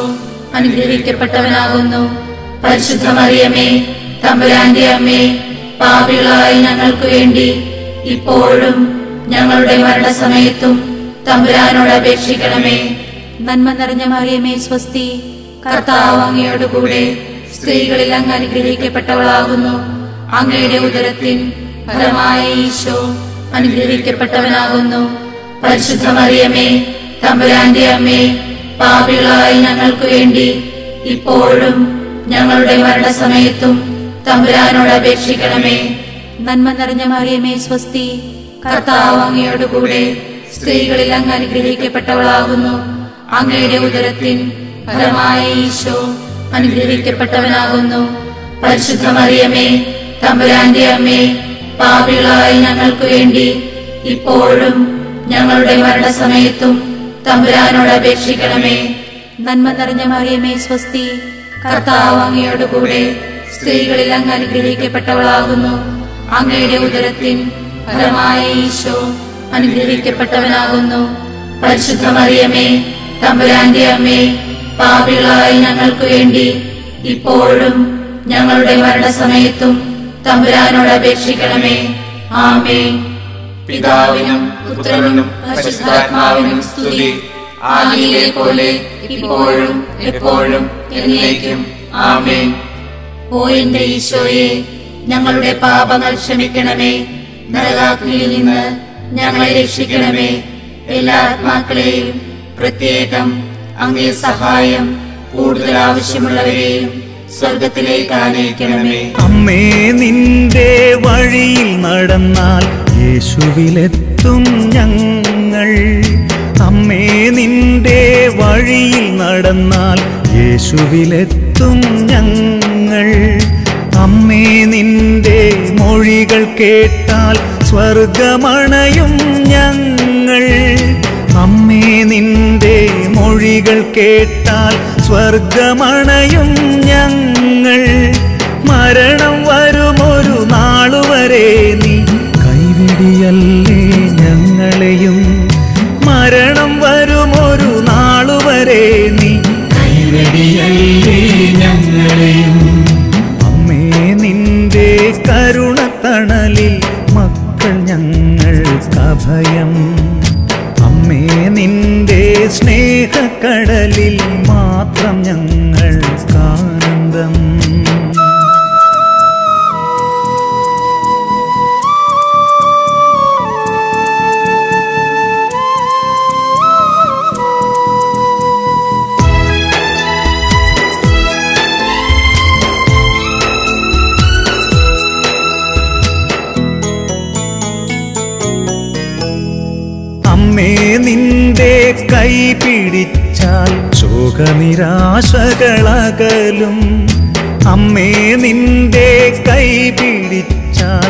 അനുഗ്രഹിക്കപ്പെട്ടവനാകുന്നു പരിശുദ്ധ മറിയമേ തമ്പുരാന്റെ അമ്മേ പാപികളായ ഞങ്ങൾക്ക് വേണ്ടി ഇപ്പോഴും ഞങ്ങളുടെ മരണസമയത്തും തമ്പുരാനോട് അപേക്ഷിക്കണമേ നന്മ നിറഞ്ഞ മറിയമേ സ്വസ്തി കർത്താവ് അങ്ങയോട് കൂടെ സ്ത്രീകളിൽ അങ്ങ് അനുഗ്രഹിക്കപ്പെട്ടവളാകുന്നു അങ്ങയുടെ ഉദരത്തിൻ ഫലമായ ഈശോ അനുഗ്രഹിക്കപ്പെട്ടവനാകുന്നു പരിശുദ്ധ മറിയമേ തമ്പുരാന്റെ അമ്മേ പാപികളായ ഞങ്ങൾക്ക് വേണ്ടി ഇപ്പോഴും ഞങ്ങളുടെ മരണസമയത്തും തമ്പുരാനോട് അപേക്ഷിക്കണമേ നന്മ നിറഞ്ഞ മറിയമേ സ്വസ്തി കർത്താവ് അങ്ങയോട് കൂടെ സ്ത്രീകളിൽ അങ്ങ് അനുഗ്രഹിക്കപ്പെട്ടവളാകുന്നു അങ്ങയുടെ ഉദരത്തിൻ ഫലമായ ഈശോ അനുഗ്രഹിക്കപ്പെട്ടവനാകുന്നു പരിശുദ്ധ മറിയമേ തമ്പുരാന്റെ അമ്മേ പാപികളായ ഞങ്ങൾക്ക് വേണ്ടി ഇപ്പോഴും ഞങ്ങളുടെ മരണസമയത്തും തമ്പുരാനോട് അപേക്ഷിക്കണമേ നന്മ നിറഞ്ഞ മറിയമേ സ്വസ്തി കർത്താവ് അങ്ങയോട് കൂടെ സ്ത്രീകളിൽ അങ്ങ് അനുഗ്രഹിക്കപ്പെട്ടവളാകുന്നു അങ്ങയുടെ ഉദരത്തിൻ ഫലമായ ഈശോ അനുഗ്രഹിക്കപ്പെട്ടവനാകുന്നു പരിശുദ്ധ മറിയമേ തമ്പുരാന്റെ അമ്മേ പാപികളായ ഞങ്ങൾക്ക് വേണ്ടി ഇപ്പോഴും ഞങ്ങളുടെ മരണസമയത്തും തമ്പുരാനോട് അപേക്ഷിക്കണമേ ആമേ പിതാവിനും പുത്രനും പരിശുദ്ധാത്മാവിനും സ്തുതി ആദിയിലെ പോലെ ഇപ്പോഴും എപ്പോഴും എന്നേക്കും ആമേൻ ഓ എന്റെ ഈശോയെ ഞങ്ങളുടെ പാപങ്ങൾ ക്ഷമിക്കണമേ നരകാഗ്നിയിൽ നിന്ന് ഞങ്ങളെ രക്ഷിക്കണമേ എല്ലാ ആത്മാക്കളെയും പ്രത്യേകം അങ്ങേ സഹായം കൂടുതൽ ആവശ്യമുള്ളവരെയും സ്വർഗത്തിലേക്ക് ആനയിക്കണമേ അമ്മേ നിന്റെ വഴിയിൽ നടന്നാൽ യേശുവിലെത്തും ഞങ്ങൾ അമ്മേ നിന്റെ വഴിയിൽ നടന്നാൽ യേശുവിലെത്തും ഞങ്ങൾ അമ്മേ നിന്റെ മൊഴികൾ കേട്ടാൽ സ്വർഗമണയും ഞങ്ങൾ അമ്മേ നിന്റെ മൊഴികൾ കേട്ടാൽ സ്വർഗമണയും ഞങ്ങൾ മരണം വരുമൊരു നാളുവരെ നീ കൈവിടിയല്ലേ ഞങ്ങളെയും മരണം വരുമൊരു നാളുവരെ നീ കൈവിടിയല്ലേ ഞങ്ങളെയും അമ്മേ നിന്റെ കരുണത്തണലിൽ മക്കൾ ഞങ്ങൾക്കഭയം അമ്മേ നിന്റെ സ്നേഹക്കടലിൽ മാത്രം ഞങ്ങൾക്കാനന്ദം അമ്മേ നിന്റെ കൈ പിടിച്ചാൽ ശോകനിരാശകളകലും അമ്മേ നിന്റെ കൈ പിടിച്ചാൽ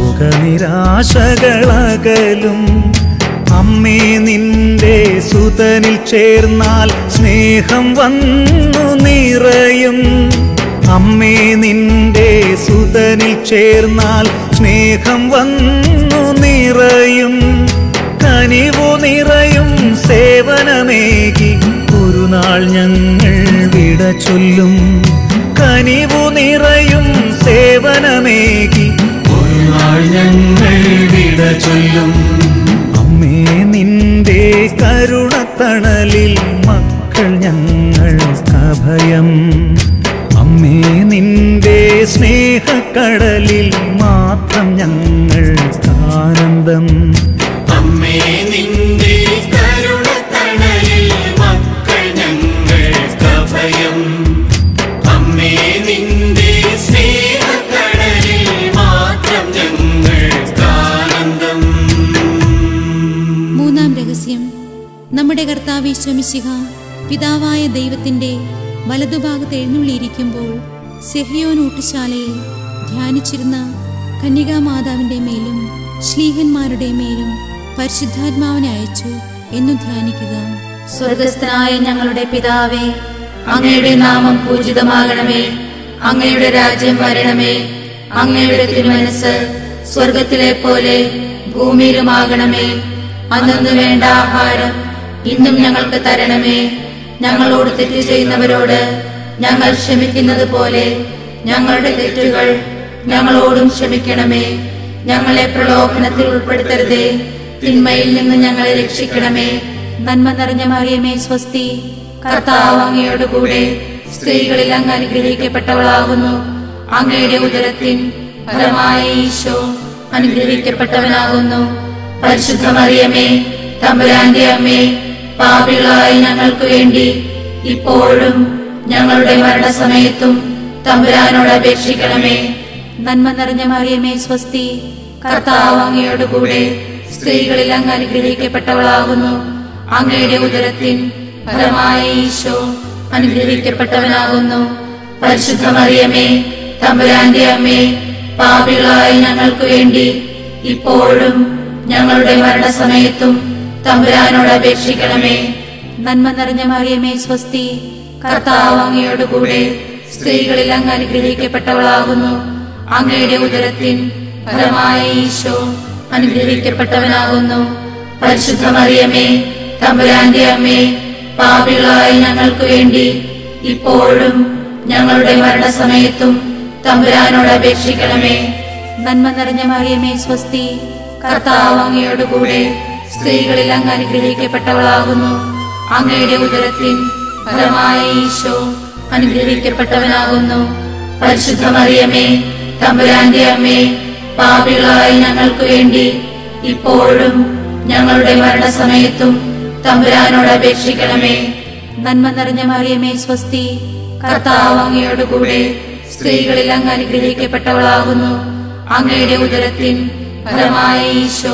ശോകനിരാശകളകലും അമ്മേ നിന്റെ സുതനിൽ ചേർന്നാൽ സ്നേഹം വന്നു നിറയും അമ്മേ നിന്റെ സുതനിൽ ചേർന്നാൽ സ്നേഹം വന്നു നിറയും കനിവു നിറയും സേവനമേകി ഒരു നാൾ ഞങ്ങൾ വിട ചൊല്ലും കനിവു നിറയും സേവനമേകി ഒരു നാൾ ഞങ്ങൾ വിട ചൊല്ലും അമ്മേ നിന്റെ കരുണത്തണലിൽ മക്കൾ ഞങ്ങൾക്കഭയം അമ്മേ നിന്റെ സ്നേഹക്കടലിൽ മാത്രം ഞങ്ങൾക്കാനന്ദം അമ്മേ നിന്റെ കരുണത്തണലിൽ മക്കൾ ഞങ്ങൾക്കഭയം അമ്മേ നിന്റെ സ്നേഹക്കടലിൽ മാത്രം ഞങ്ങൾക്കാനന്ദം മൂന്നാം രഹസ്യം നമ്മുടെ കർത്താവ് ഈശ്വമിശിഹ പിതാവായ ദൈവത്തിന്റെ വലതുഭാഗത്ത് എഴുന്നള്ളിയിരിക്കുമ്പോൾ സെഹിയോൻ ഊട്ടുശാലയിൽ ധ്യാനിച്ചിരുന്ന കന്യകാമാതാവിൻ്റെ മേലും ശ്ലീഹന്മാരുടെ മേലും പരിശുദ്ധാത്മാവിനെ അയച്ചു എന്നു ധ്യാനിക്കുക സ്വർഗസ്ഥനായ ഞങ്ങളുടെ പിതാവേ അങ്ങയുടെ നാമം പൂജിതമാകണമേ അങ്ങയുടെ രാജ്യം വരണമേ അങ്ങയുടെ തിരുമനസ് സ്വർഗത്തിലെ പോലെ ഭൂമിയിലുമാകണമേ അന്നു വേണ്ട ആഹാരം ഇന്നും ഞങ്ങൾക്ക് തരണമേ ഞങ്ങളോട് തെറ്റ് ചെയ്യുന്നവരോട് ഞങ്ങൾ ക്ഷമിക്കുന്നത് പോലെ ഞങ്ങളുടെ തെറ്റുകൾ ഞങ്ങളോടും ക്ഷമിക്കണമേ ഞങ്ങളെ പ്രലോഭനത്തിൽ ഉൾപ്പെടുത്തരുതേ തിന്മയിൽ നിന്ന് ഞങ്ങളെ രക്ഷിക്കണമേ നന്മ നിറഞ്ഞ മറിയമേ സ്വസ്തി കർത്താവ് അങ്ങയോട് കൂടെ സ്ത്രീകളിൽ അങ്ങ് അനുഗ്രഹിക്കപ്പെട്ടവളാകുന്നു അങ്ങയുടെ ഉദരത്തിൻ ഫലമായ ഈശോ അനുഗ്രഹിക്കപ്പെട്ടവനാകുന്നു പരിശുദ്ധ മറിയമേ തമ്പുരാന്റെ അമ്മേ പാപികളായ ഞങ്ങൾക്ക് വേണ്ടി ഇപ്പോഴും ഞങ്ങളുടെ മരണസമയത്തും തമ്പുരാനോട് അപേക്ഷിക്കണമേ നന്മ നിറഞ്ഞ മറിയമേ സ്വസ്തി കർത്താവ് അങ്ങയോട് കൂടെ സ്ത്രീകളിൽ അങ്ങ് അനുഗ്രഹിക്കപ്പെട്ടവളാകുന്നു അങ്ങയുടെ ഉദരത്തിൻ ഫലമായ ഈശോ അനുഗ്രഹിക്കപ്പെട്ടവനാകുന്നു പരിശുദ്ധ മറിയമേ തമ്പുരാന്റെ അമ്മേ പാപികളായ ഞങ്ങൾക്ക് വേണ്ടി ഇപ്പോഴും ഞങ്ങളുടെ മരണസമയത്തും തമ്പുരാനോട് അപേക്ഷിക്കണമേ നന്മ നിറഞ്ഞ മറിയമേ സ്വസ്തി കർത്താവ് അങ്ങയോട് കൂടെ സ്ത്രീകളിൽ അങ്ങ് അനുഗ്രഹിക്കപ്പെട്ടവളാകുന്നു അങ്ങയുടെ ഉദരത്തിൻ ഫലമായ ഈശോ അനുഗ്രഹിക്കപ്പെട്ടവനാകുന്നു പരിശുദ്ധ മറിയമേ തമ്പുരാന്റെ അമ്മേ പാപികളായ ഞങ്ങൾക്ക് വേണ്ടി ഇപ്പോഴും ഞങ്ങളുടെ മരണസമയത്തും തമ്പുരാനോട് അപേക്ഷിക്കണമേ നന്മ നിറഞ്ഞ മറിയമേ സ്വസ്തി കർത്താവ് അങ്ങയോട് കൂടെ സ്ത്രീകളിൽ അങ്ങ് അനുഗ്രഹിക്കപ്പെട്ടവളാകുന്നു അങ്ങയുടെ ഉദരത്തിൻ ഫലമായ ഈശോ അനുഗ്രഹിക്കപ്പെട്ടവനാകുന്നു പരിശുദ്ധ മറിയമേ തമ്പുരാന്റെ അമ്മേ പാപികളായ ഞങ്ങൾക്ക് വേണ്ടി ഇപ്പോഴും ഞങ്ങളുടെ മരണസമയത്തും തമ്പുരാനോട് അപേക്ഷിക്കണമേ നന്മ നിറഞ്ഞ മറിയമേ സ്വസ്തി കർത്താവ് അങ്ങയോട് കൂടെ സ്ത്രീകളിൽ അങ്ങ് അനുഗ്രഹിക്കപ്പെട്ടവളാകുന്നു അങ്ങയുടെ ഉദരത്തിൻ ഫലമായ ഈശോ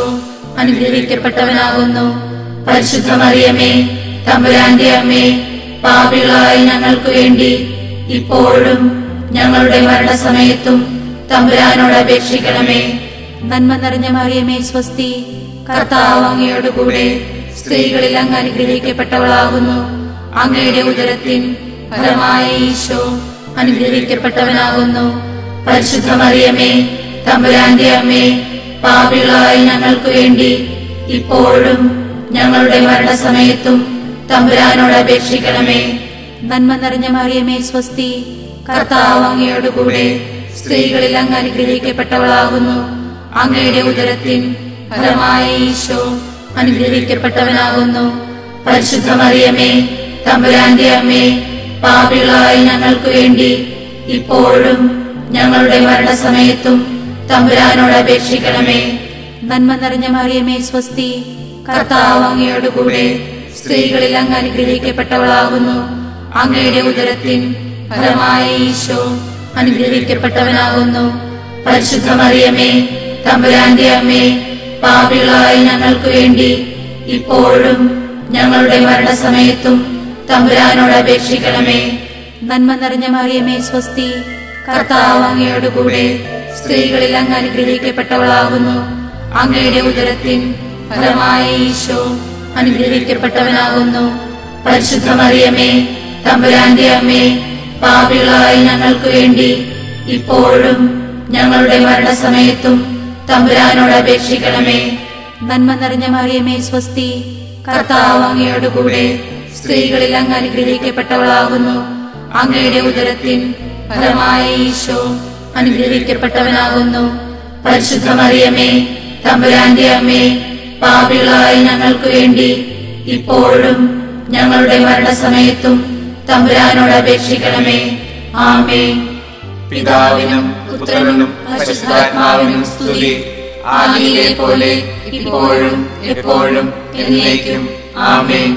അനുഗ്രഹിക്കപ്പെട്ടവനാകുന്നു പരിശുദ്ധ മറിയമേ തമ്പുരാന്റെ അമ്മേ പാപികളായ ഞങ്ങൾക്ക് വേണ്ടി ഇപ്പോഴും ഞങ്ങളുടെ മരണസമയത്തും തമ്പുരാനോട് അപേക്ഷിക്കണമേ നന്മ നിറഞ്ഞ മറിയമേ സ്വസ്തി കർത്താവ് അങ്ങയോട് കൂടെ സ്ത്രീകളിൽ അങ്ങ് അനുഗ്രഹിക്കപ്പെട്ടവളാകുന്നു അങ്ങയുടെ ഉദരത്തിൻ ഫലമായ ഈശോ അനുഗ്രഹിക്കപ്പെട്ടവനാകുന്നു പരിശുദ്ധ മറിയമേ തമ്പുരാന്റെ അമ്മേ പാപികളായ ഞങ്ങൾക്ക് വേണ്ടി ഇപ്പോഴും ഞങ്ങളുടെ മരണസമയത്തും തമ്പുരാനോട് അപേക്ഷിക്കണമേ നന്മ നിറഞ്ഞ മറിയമേ സ്വസ്തി കർത്താവ് അങ്ങയോട് കൂടെ സ്ത്രീകളിൽ അങ്ങ് അനുഗ്രഹിക്കപ്പെട്ടവളാകുന്നു അങ്ങയുടെ ഉദരത്തിൻ ഫലമായ ഈശോ അനുഗ്രഹിക്കപ്പെട്ടവനാകുന്നു പരിശുദ്ധ മറിയമേ തമ്പുരാന്റെ അമ്മേ പാപികളായ ഞങ്ങൾക്ക് വേണ്ടി ഇപ്പോഴും ഞങ്ങളുടെ മരണസമയത്തും തമ്പുരാനോട് അപേക്ഷിക്കണമേ നന്മ നിറഞ്ഞ മറിയമേ സ്വസ്തി കർത്താവ് അങ്ങയോട് കൂടെ സ്ത്രീകളിൽ അങ്ങ് അനുഗ്രഹിക്കപ്പെട്ടവളാകുന്നു അങ്ങയുടെ ഉദരത്തിൻ ഫലമായ ഈശോ അനുഗ്രഹിക്കപ്പെട്ടവനാകുന്നു പരിശുദ്ധ മറിയമേ തമ്പുരാന്റെ അമ്മേ പാപികളായ ഞങ്ങൾക്ക് വേണ്ടി ഇപ്പോഴും ഞങ്ങളുടെ മരണസമയത്തും തമ്പുരാനോട് അപേക്ഷിക്കണമേ നന്മ നിറഞ്ഞ മറിയമേ സ്വസ്തി കർത്താവ് അങ്ങയോട് കൂടെ സ്ത്രീകളിൽ അങ്ങ് അനുഗ്രഹിക്കപ്പെട്ടവളാകുന്നു അങ്ങയുടെ ഉദരത്തിൻ ഫലമായ ഈശോ അനുഗ്രഹിക്കപ്പെട്ടവനാകുന്നു പരിശുദ്ധ മറിയമേ തമ്പുരാന്റെ അമ്മേ പാപികളായ ഞങ്ങൾക്ക് വേണ്ടി ഇപ്പോഴും ഞങ്ങളുടെ മരണസമയത്തും തമ്പുരാനോട് അപേക്ഷിക്കണമേ നന്മ നിറഞ്ഞ മറിയമേ സ്വസ്തി കർത്താവ് അങ്ങയോട് കൂടെ സ്ത്രീകളിൽ അങ്ങ് അനുഗ്രഹിക്കപ്പെട്ടവളാകുന്നു അങ്ങയുടെ ഉദരത്തിൻ ഫലമായ ഈശോ അനുഗ്രഹിക്കപ്പെട്ടവനാകുന്നു പരിശുദ്ധ മറിയമേ തമ്പുരാന്റെ അമ്മേ പാപികളായ ഞങ്ങൾക്ക് വേണ്ടി ഇപ്പോഴും ഞങ്ങളുടെ മരണസമയത്തും തമ്പുരാനോട് അപേക്ഷിക്കണമേ ആമേ പിതാവിനും പുത്രനും പരിശുദ്ധാത്മാവിനും സ്തുതി ആദിയിലെ പോലെ ഇപ്പോഴും എപ്പോഴും എന്നേക്കും ആമേൻ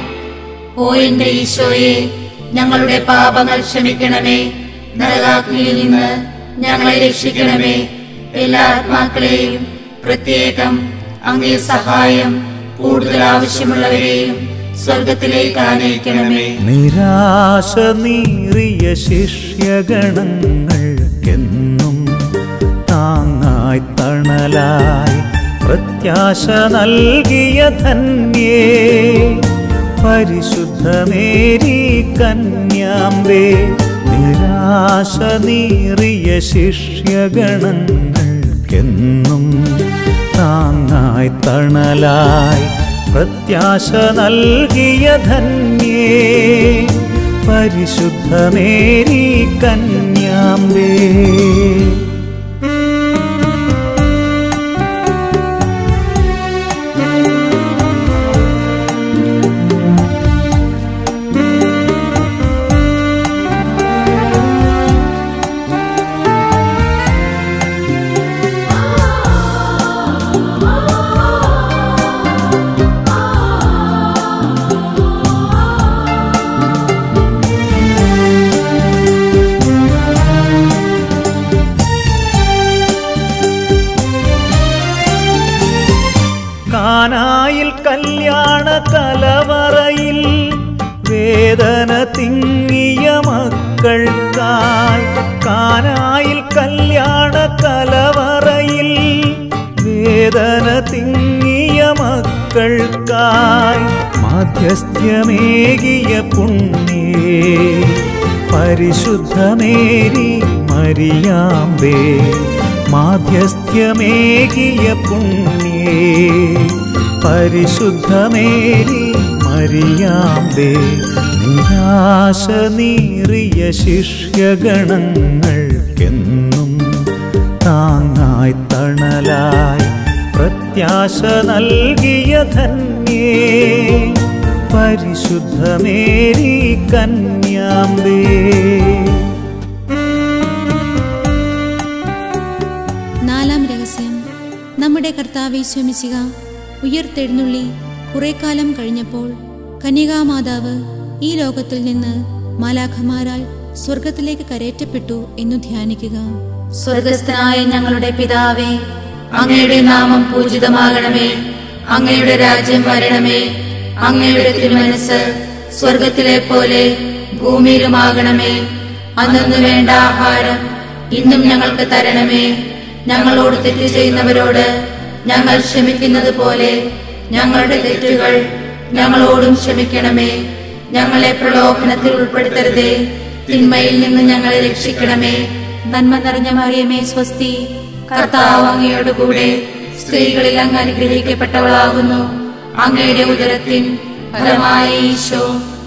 ഓ എന്റെ ഈശോയെ ഞങ്ങളുടെ പാപങ്ങൾ ക്ഷമിക്കണമേ നരകാഗ്നിയിൽ നിന്ന് ഞങ്ങളെ രക്ഷിക്കണമേ എല്ലാ ആത്മാക്കളെയും പ്രത്യേകം അങ്ങേ സഹായം കൂടുതൽ ആവശ്യമുള്ളവരെയും സ്വർഗത്തിലേക്ക് ആനയിക്കണമേ നിരാശ നീറിയ ശിഷ്യഗണങ്ങൾക്കെന്നും താങ്ങായി തണലായി പ്രത്യാശ നൽകിയ ധന്യേ പരിശുദ്ധമേരി കന്യാമ്പേ നിരാശ നീറിയ ശിഷ്യഗണങ്ങൾക്കെന്നും താങ്ങായി തണലായി പ്രത്യാശ നൽകിയ ധന്യേ പരിശുദ്ധമേരി കന്യാമ്പേ കാനായിൽ കല്യാണ കലവറയിൽ വേദന തിങ്ങിയ മക്കൾക്കായി കാനായിൽ കല്യാണ കലവറയിൽ വേദന തിങ്ങിയ മക്കൾക്കായി മാധ്യസ്ഥ്യമേകിയ പുണ്യേ പരിശുദ്ധമേരി മരിയാമ്പേ മാധ്യസ്ഥ്യമേകിയ പുണ്യേ പരിശുദ്ധമേരി മരിയാമ്പേ നിരാശ നീറിയ ശിഷ്യഗണങ്ങൾക്കെന്നും താങ്ങായി തണലായി പ്രത്യാശ നൽകിയ ധന്യേ പരിശുദ്ധമേരി കന്യാമ്പേ നാലാം രഹസ്യം നമ്മുടെ കർത്താവെ ശമിച്ചിക ഉയർത്തെഴുന്നള്ളി കുറെ കാലം കഴിഞ്ഞപ്പോൾ കന്യകാമാതാവ് ഈ ലോകത്തിൽ നിന്ന് മാലാഖമാരാൽ സ്വർഗത്തിലേക്ക് കരയറ്റപ്പെട്ടു എന്നു ധ്യാനിക്കുക സ്വർഗസ്ഥനായ ഞങ്ങളുടെ പിതാവേ അങ്ങയുടെ നാമം പൂജിതമാകണമേ അങ്ങയുടെ രാജ്യം വരണമേ അങ്ങയുടെ തിരുമനസ് സ്വർഗത്തിലെ പോലെ ഭൂമിയിലുമാകണമേ അന്നു വേണ്ട ആഹാരം ഇന്നും ഞങ്ങൾക്ക് തരണമേ ഞങ്ങളോട് തെറ്റ് ചെയ്യുന്നവരോട് ഞങ്ങൾ ക്ഷമിക്കുന്നത് പോലെ ഞങ്ങളുടെ തെറ്റുകൾ ഞങ്ങളോടും ക്ഷമിക്കണമേ ഞങ്ങളെ പ്രലോഭനത്തിൽ ഉൾപ്പെടുത്തരുതേ തിന്മയിൽ നിന്ന് ഞങ്ങളെ രക്ഷിക്കണമേ നന്മ നിറഞ്ഞ മറിയമേ സ്വസ്തി കർത്താവ് അങ്ങയോട് കൂടെ സ്ത്രീകളിൽ അങ്ങ് അനുഗ്രഹിക്കപ്പെട്ടവളാകുന്നു അങ്ങയുടെ ഉദരത്തിൻ ഫലമായ ഈശോ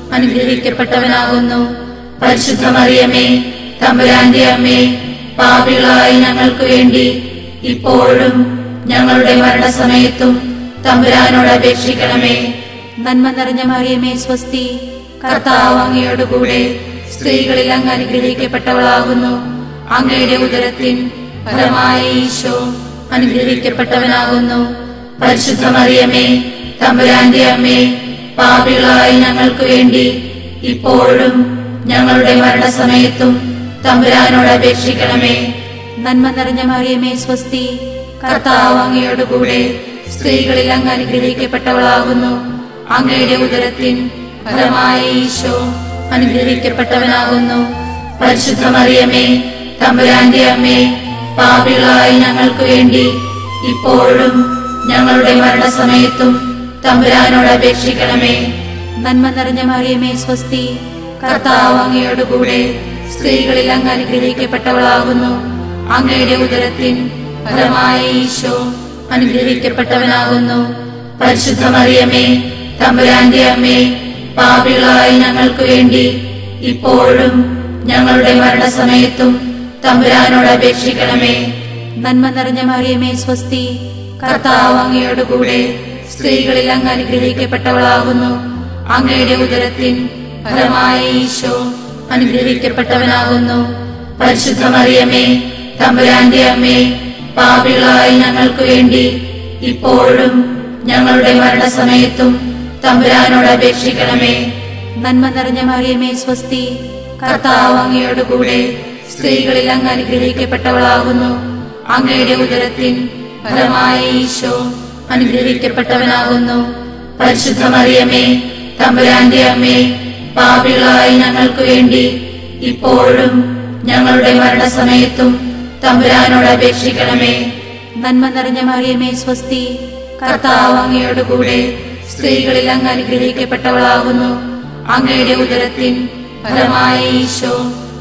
അനുഗ്രഹിക്കപ്പെട്ടവനാകുന്നു പരിശുദ്ധ മറിയമേ തമ്പുരാന്റെ അമ്മേ പാപികളായ ഞങ്ങൾക്ക് വേണ്ടി ഇപ്പോഴും ഞങ്ങളുടെ മരണസമയത്തും തമ്പുരാനോട് അപേക്ഷിക്കണമേ നന്മ നിറഞ്ഞ മറിയമേ സ്വസ്തി കർത്താവ് അങ്ങയോട് കൂടെ സ്ത്രീകളിൽ അങ്ങ് അനുഗ്രഹിക്കപ്പെട്ടവളാകുന്നു അങ്ങയുടെ ഉദരത്തിൻ ഫലമായ ഈശോ അനുഗ്രഹിക്കപ്പെട്ടവനാകുന്നു പരിശുദ്ധ മറിയമേ തമ്പുരാന്റെ അമ്മേ പാപികളായ ഞങ്ങൾക്ക് വേണ്ടി ഇപ്പോഴും ഞങ്ങളുടെ മരണസമയത്തും തമ്പുരാനോട് അപേക്ഷിക്കണമേ നന്മ നിറഞ്ഞ മറിയമേ സ്വസ്തി കർത്താവ് അങ്ങയോട് കൂടെ സ്ത്രീകളിൽ അങ്ങ് അനുഗ്രഹിക്കപ്പെട്ടവളാകുന്നു അങ്ങയുടെ ഉദരത്തിൻ ഫലമായ ഈശോ അനുഗ്രഹിക്കപ്പെട്ടവനാകുന്നു പരിശുദ്ധ മറിയമേ തമ്പുരാന്റെ അമ്മേ പാപികളായ ഞങ്ങൾക്ക് വേണ്ടി ഇപ്പോഴും ഞങ്ങളുടെ മരണസമയത്തും തമ്പുരാനോട് അപേക്ഷിക്കണമേ നന്മ നിറഞ്ഞ മറിയമേ സ്വസ്തി കർത്താവ് അങ്ങയോട് കൂടെ സ്ത്രീകളിൽ അങ്ങ് അനുഗ്രഹിക്കപ്പെട്ടവളാകുന്നു അങ്ങയുടെ ഉദരത്തിൻ ഫലമായ ഈശോ അനുഗ്രഹിക്കപ്പെട്ടവനാകുന്നു പരിശുദ്ധ മറിയമേ തമ്പുരാന്റെ അമ്മേ പാപികളായ ഞങ്ങൾക്ക് വേണ്ടി ഇപ്പോഴും ഞങ്ങളുടെ മരണസമയത്തും തമ്പുരാനോട് അപേക്ഷിക്കണമേ നന്മ നിറഞ്ഞ മറിയമേ സ്വസ്തി കർത്താവ് അങ്ങയോട് കൂടെ സ്ത്രീകളിൽ അങ്ങ് അനുഗ്രഹിക്കപ്പെട്ടവളാകുന്നു അങ്ങയുടെ ഉദരത്തിൻ ഫലമായ ഈശോ അനുഗ്രഹിക്കപ്പെട്ടവനാകുന്നു പരിശുദ്ധ മറിയമേ തമ്പുരാന്റെ അമ്മേ പാപികളായ ഞങ്ങൾക്ക് വേണ്ടി ഇപ്പോഴും ഞങ്ങളുടെ മരണസമയത്തും തമ്പുരാനോട് അപേക്ഷിക്കണമേ നന്മ നിറഞ്ഞ മറിയമേ സ്വസ്തി കർത്താവ് അങ്ങയോട് കൂടെ സ്ത്രീകളിൽ അങ്ങ് അനുഗ്രഹിക്കപ്പെട്ടവളാകുന്നു അങ്ങയുടെ ഉദരത്തിൻ ഫലമായ ഈശോ അനുഗ്രഹിക്കപ്പെട്ടവനാകുന്നു പരിശുദ്ധ മറിയമേ തമ്പുരാന്റെ അമ്മേ പാപികളായ ഞങ്ങൾക്ക് വേണ്ടി ഇപ്പോഴും ഞങ്ങളുടെ മരണസമയത്തും തമ്പുരാനോട് അപേക്ഷിക്കണമേ നന്മ നിറഞ്ഞ മറിയമേ സ്വസ്തി കർത്താവ് അങ്ങയോട് കൂടെ സ്ത്രീകളിൽ അങ്ങ് അനുഗ്രഹിക്കപ്പെട്ടവളാകുന്നു അങ്ങയുടെ ഉദരത്തിൻ ഫലമായ ഈശോ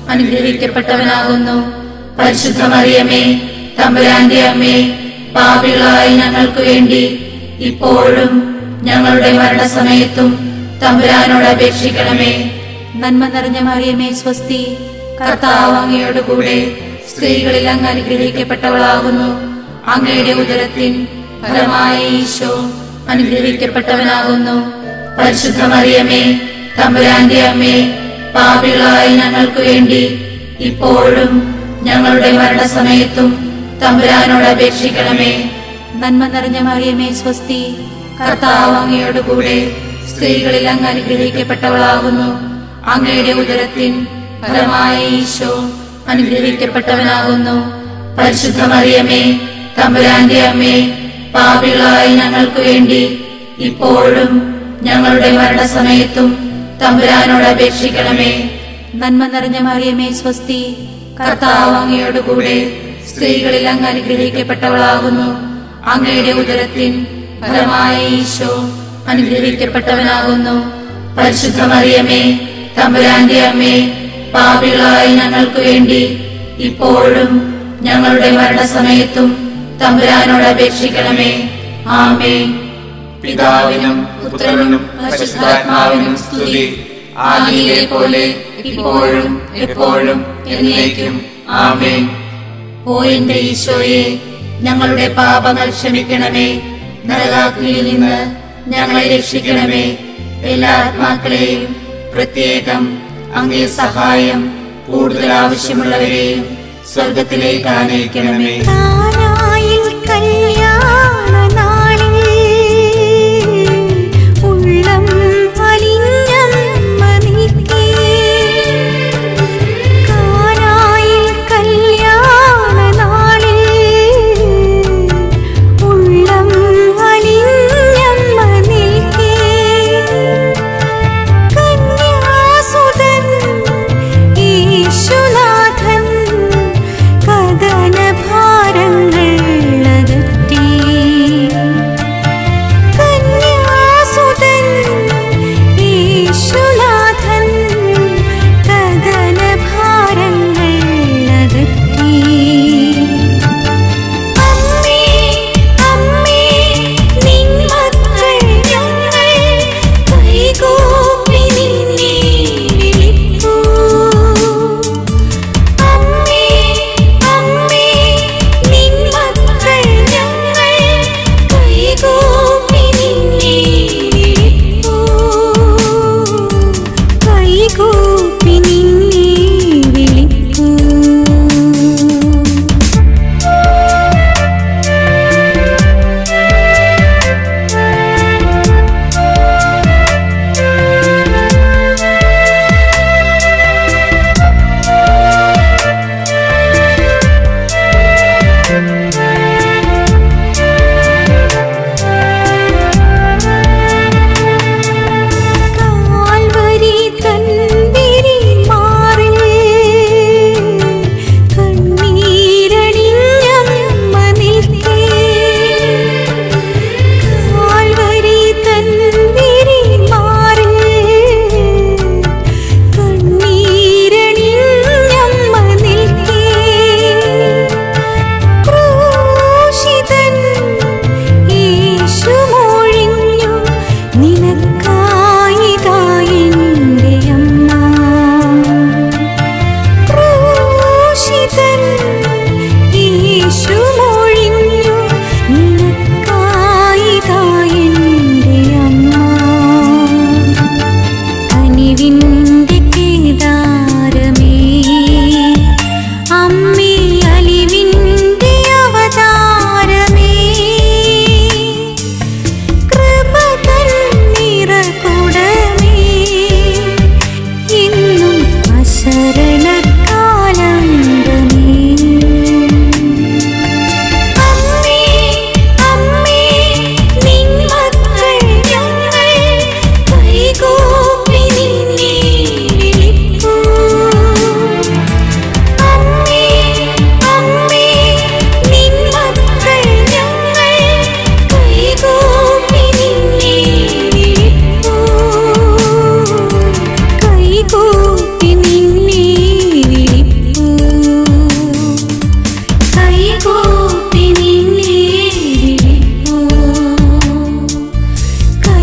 അനുഗ്രഹിക്കപ്പെട്ടവനാകുന്നു പരിശുദ്ധ മറിയമേ തമ്പുരാന്റെ അമ്മേ പാപികളായ ഞങ്ങൾക്ക് വേണ്ടി ഇപ്പോഴും ഞങ്ങളുടെ മരണസമയത്തും തമ്പുരാനോട് അപേക്ഷിക്കണമേ നന്മ നിറഞ്ഞ മറിയമേ സ്വസ്തി കർത്താവ് അങ്ങയോട് കൂടെ സ്ത്രീകളിൽ അങ്ങ് അനുഗ്രഹിക്കപ്പെട്ടവളാകുന്നു അങ്ങയുടെ ഉദരത്തിൻ ഫലമായ ഈശോ അനുഗ്രഹിക്കപ്പെട്ടവനാകുന്നു പരിശുദ്ധ മറിയമേ തമ്പുരാന്റെ അമ്മേ പാപികളായ ഞങ്ങൾക്ക് വേണ്ടി ഇപ്പോഴും ഞങ്ങളുടെ മരണസമയത്തും തമ്പുരാനോട് അപേക്ഷിക്കണമേ നന്മ നിറഞ്ഞ മറിയമേ സ്വസ്തി കർത്താവ് അങ്ങയോട് കൂടെ സ്ത്രീകളിൽ അങ്ങ് അനുഗ്രഹിക്കപ്പെട്ടവളാകുന്നു അങ്ങയുടെ ഉദരത്തിൻ ഫലമായ ഈശോ അനുഗ്രഹിക്കപ്പെട്ടവനാകുന്നു പരിശുദ്ധ മറിയമേ തമ്പുരാന്റെ അമ്മേ പാപികളായ ഞങ്ങൾക്ക് വേണ്ടി ഇപ്പോഴും ഞങ്ങളുടെ മരണസമയത്തും തമ്പുരാനോട് അപേക്ഷിക്കണമേ നന്മ നിറഞ്ഞ മറിയമേ സ്വസ്തി കർത്താവ് അങ്ങയോട് കൂടെ സ്ത്രീകളിൽ അങ്ങ് അനുഗ്രഹിക്കപ്പെട്ടവളാകുന്നു അങ്ങയുടെ ഉദരത്തിൻ ഫലമായ ഈശോ അനുഗ്രഹിക്കപ്പെട്ടവനാകുന്നു പരിശുദ്ധ മറിയമേ തമ്പുരാന്റെ അമ്മേ പാപികളായ ഞങ്ങൾക്ക് വേണ്ടി ഇപ്പോഴും ഞങ്ങളുടെ മരണസമയത്തും തമ്പുരാനോട് അപേക്ഷിക്കണമേ ആമേ പിതാവിനും പുത്രനും പരിശുദ്ധാത്മാവിനും സ്തുതി ആദിയിലെ പോലെ ഇപ്പോഴും എപ്പോഴും എന്നേക്കും ആമേൻ ഓ എന്റെ ഈശോയെ ഞങ്ങളുടെ പാപങ്ങൾ ക്ഷമിക്കണമേ നരകാഗ്നിയിൽ നിന്ന് ഞങ്ങളെ രക്ഷിക്കണമേ എല്ലാ ആത്മാക്കളെയും പ്രത്യേകം അങ്ങേ സഹായം കൂടുതൽ ആവശ്യമുള്ളവരെയും സ്വർഗത്തിലേക്ക് ആനയിക്കണമേ കാനായിൽ കല്യാണ നാളിൽ ഉള്ളം അലിഞ്ഞമ്മ നീക്കി കാനായിൽ കല്യാണ നാളിൽ ഉള്ളം അലിഞ്ഞമ്മ നിൽക്കേ കന്യാസുതൻ ഈശുനാഥൻ കഥനഭാരങ്ങൾ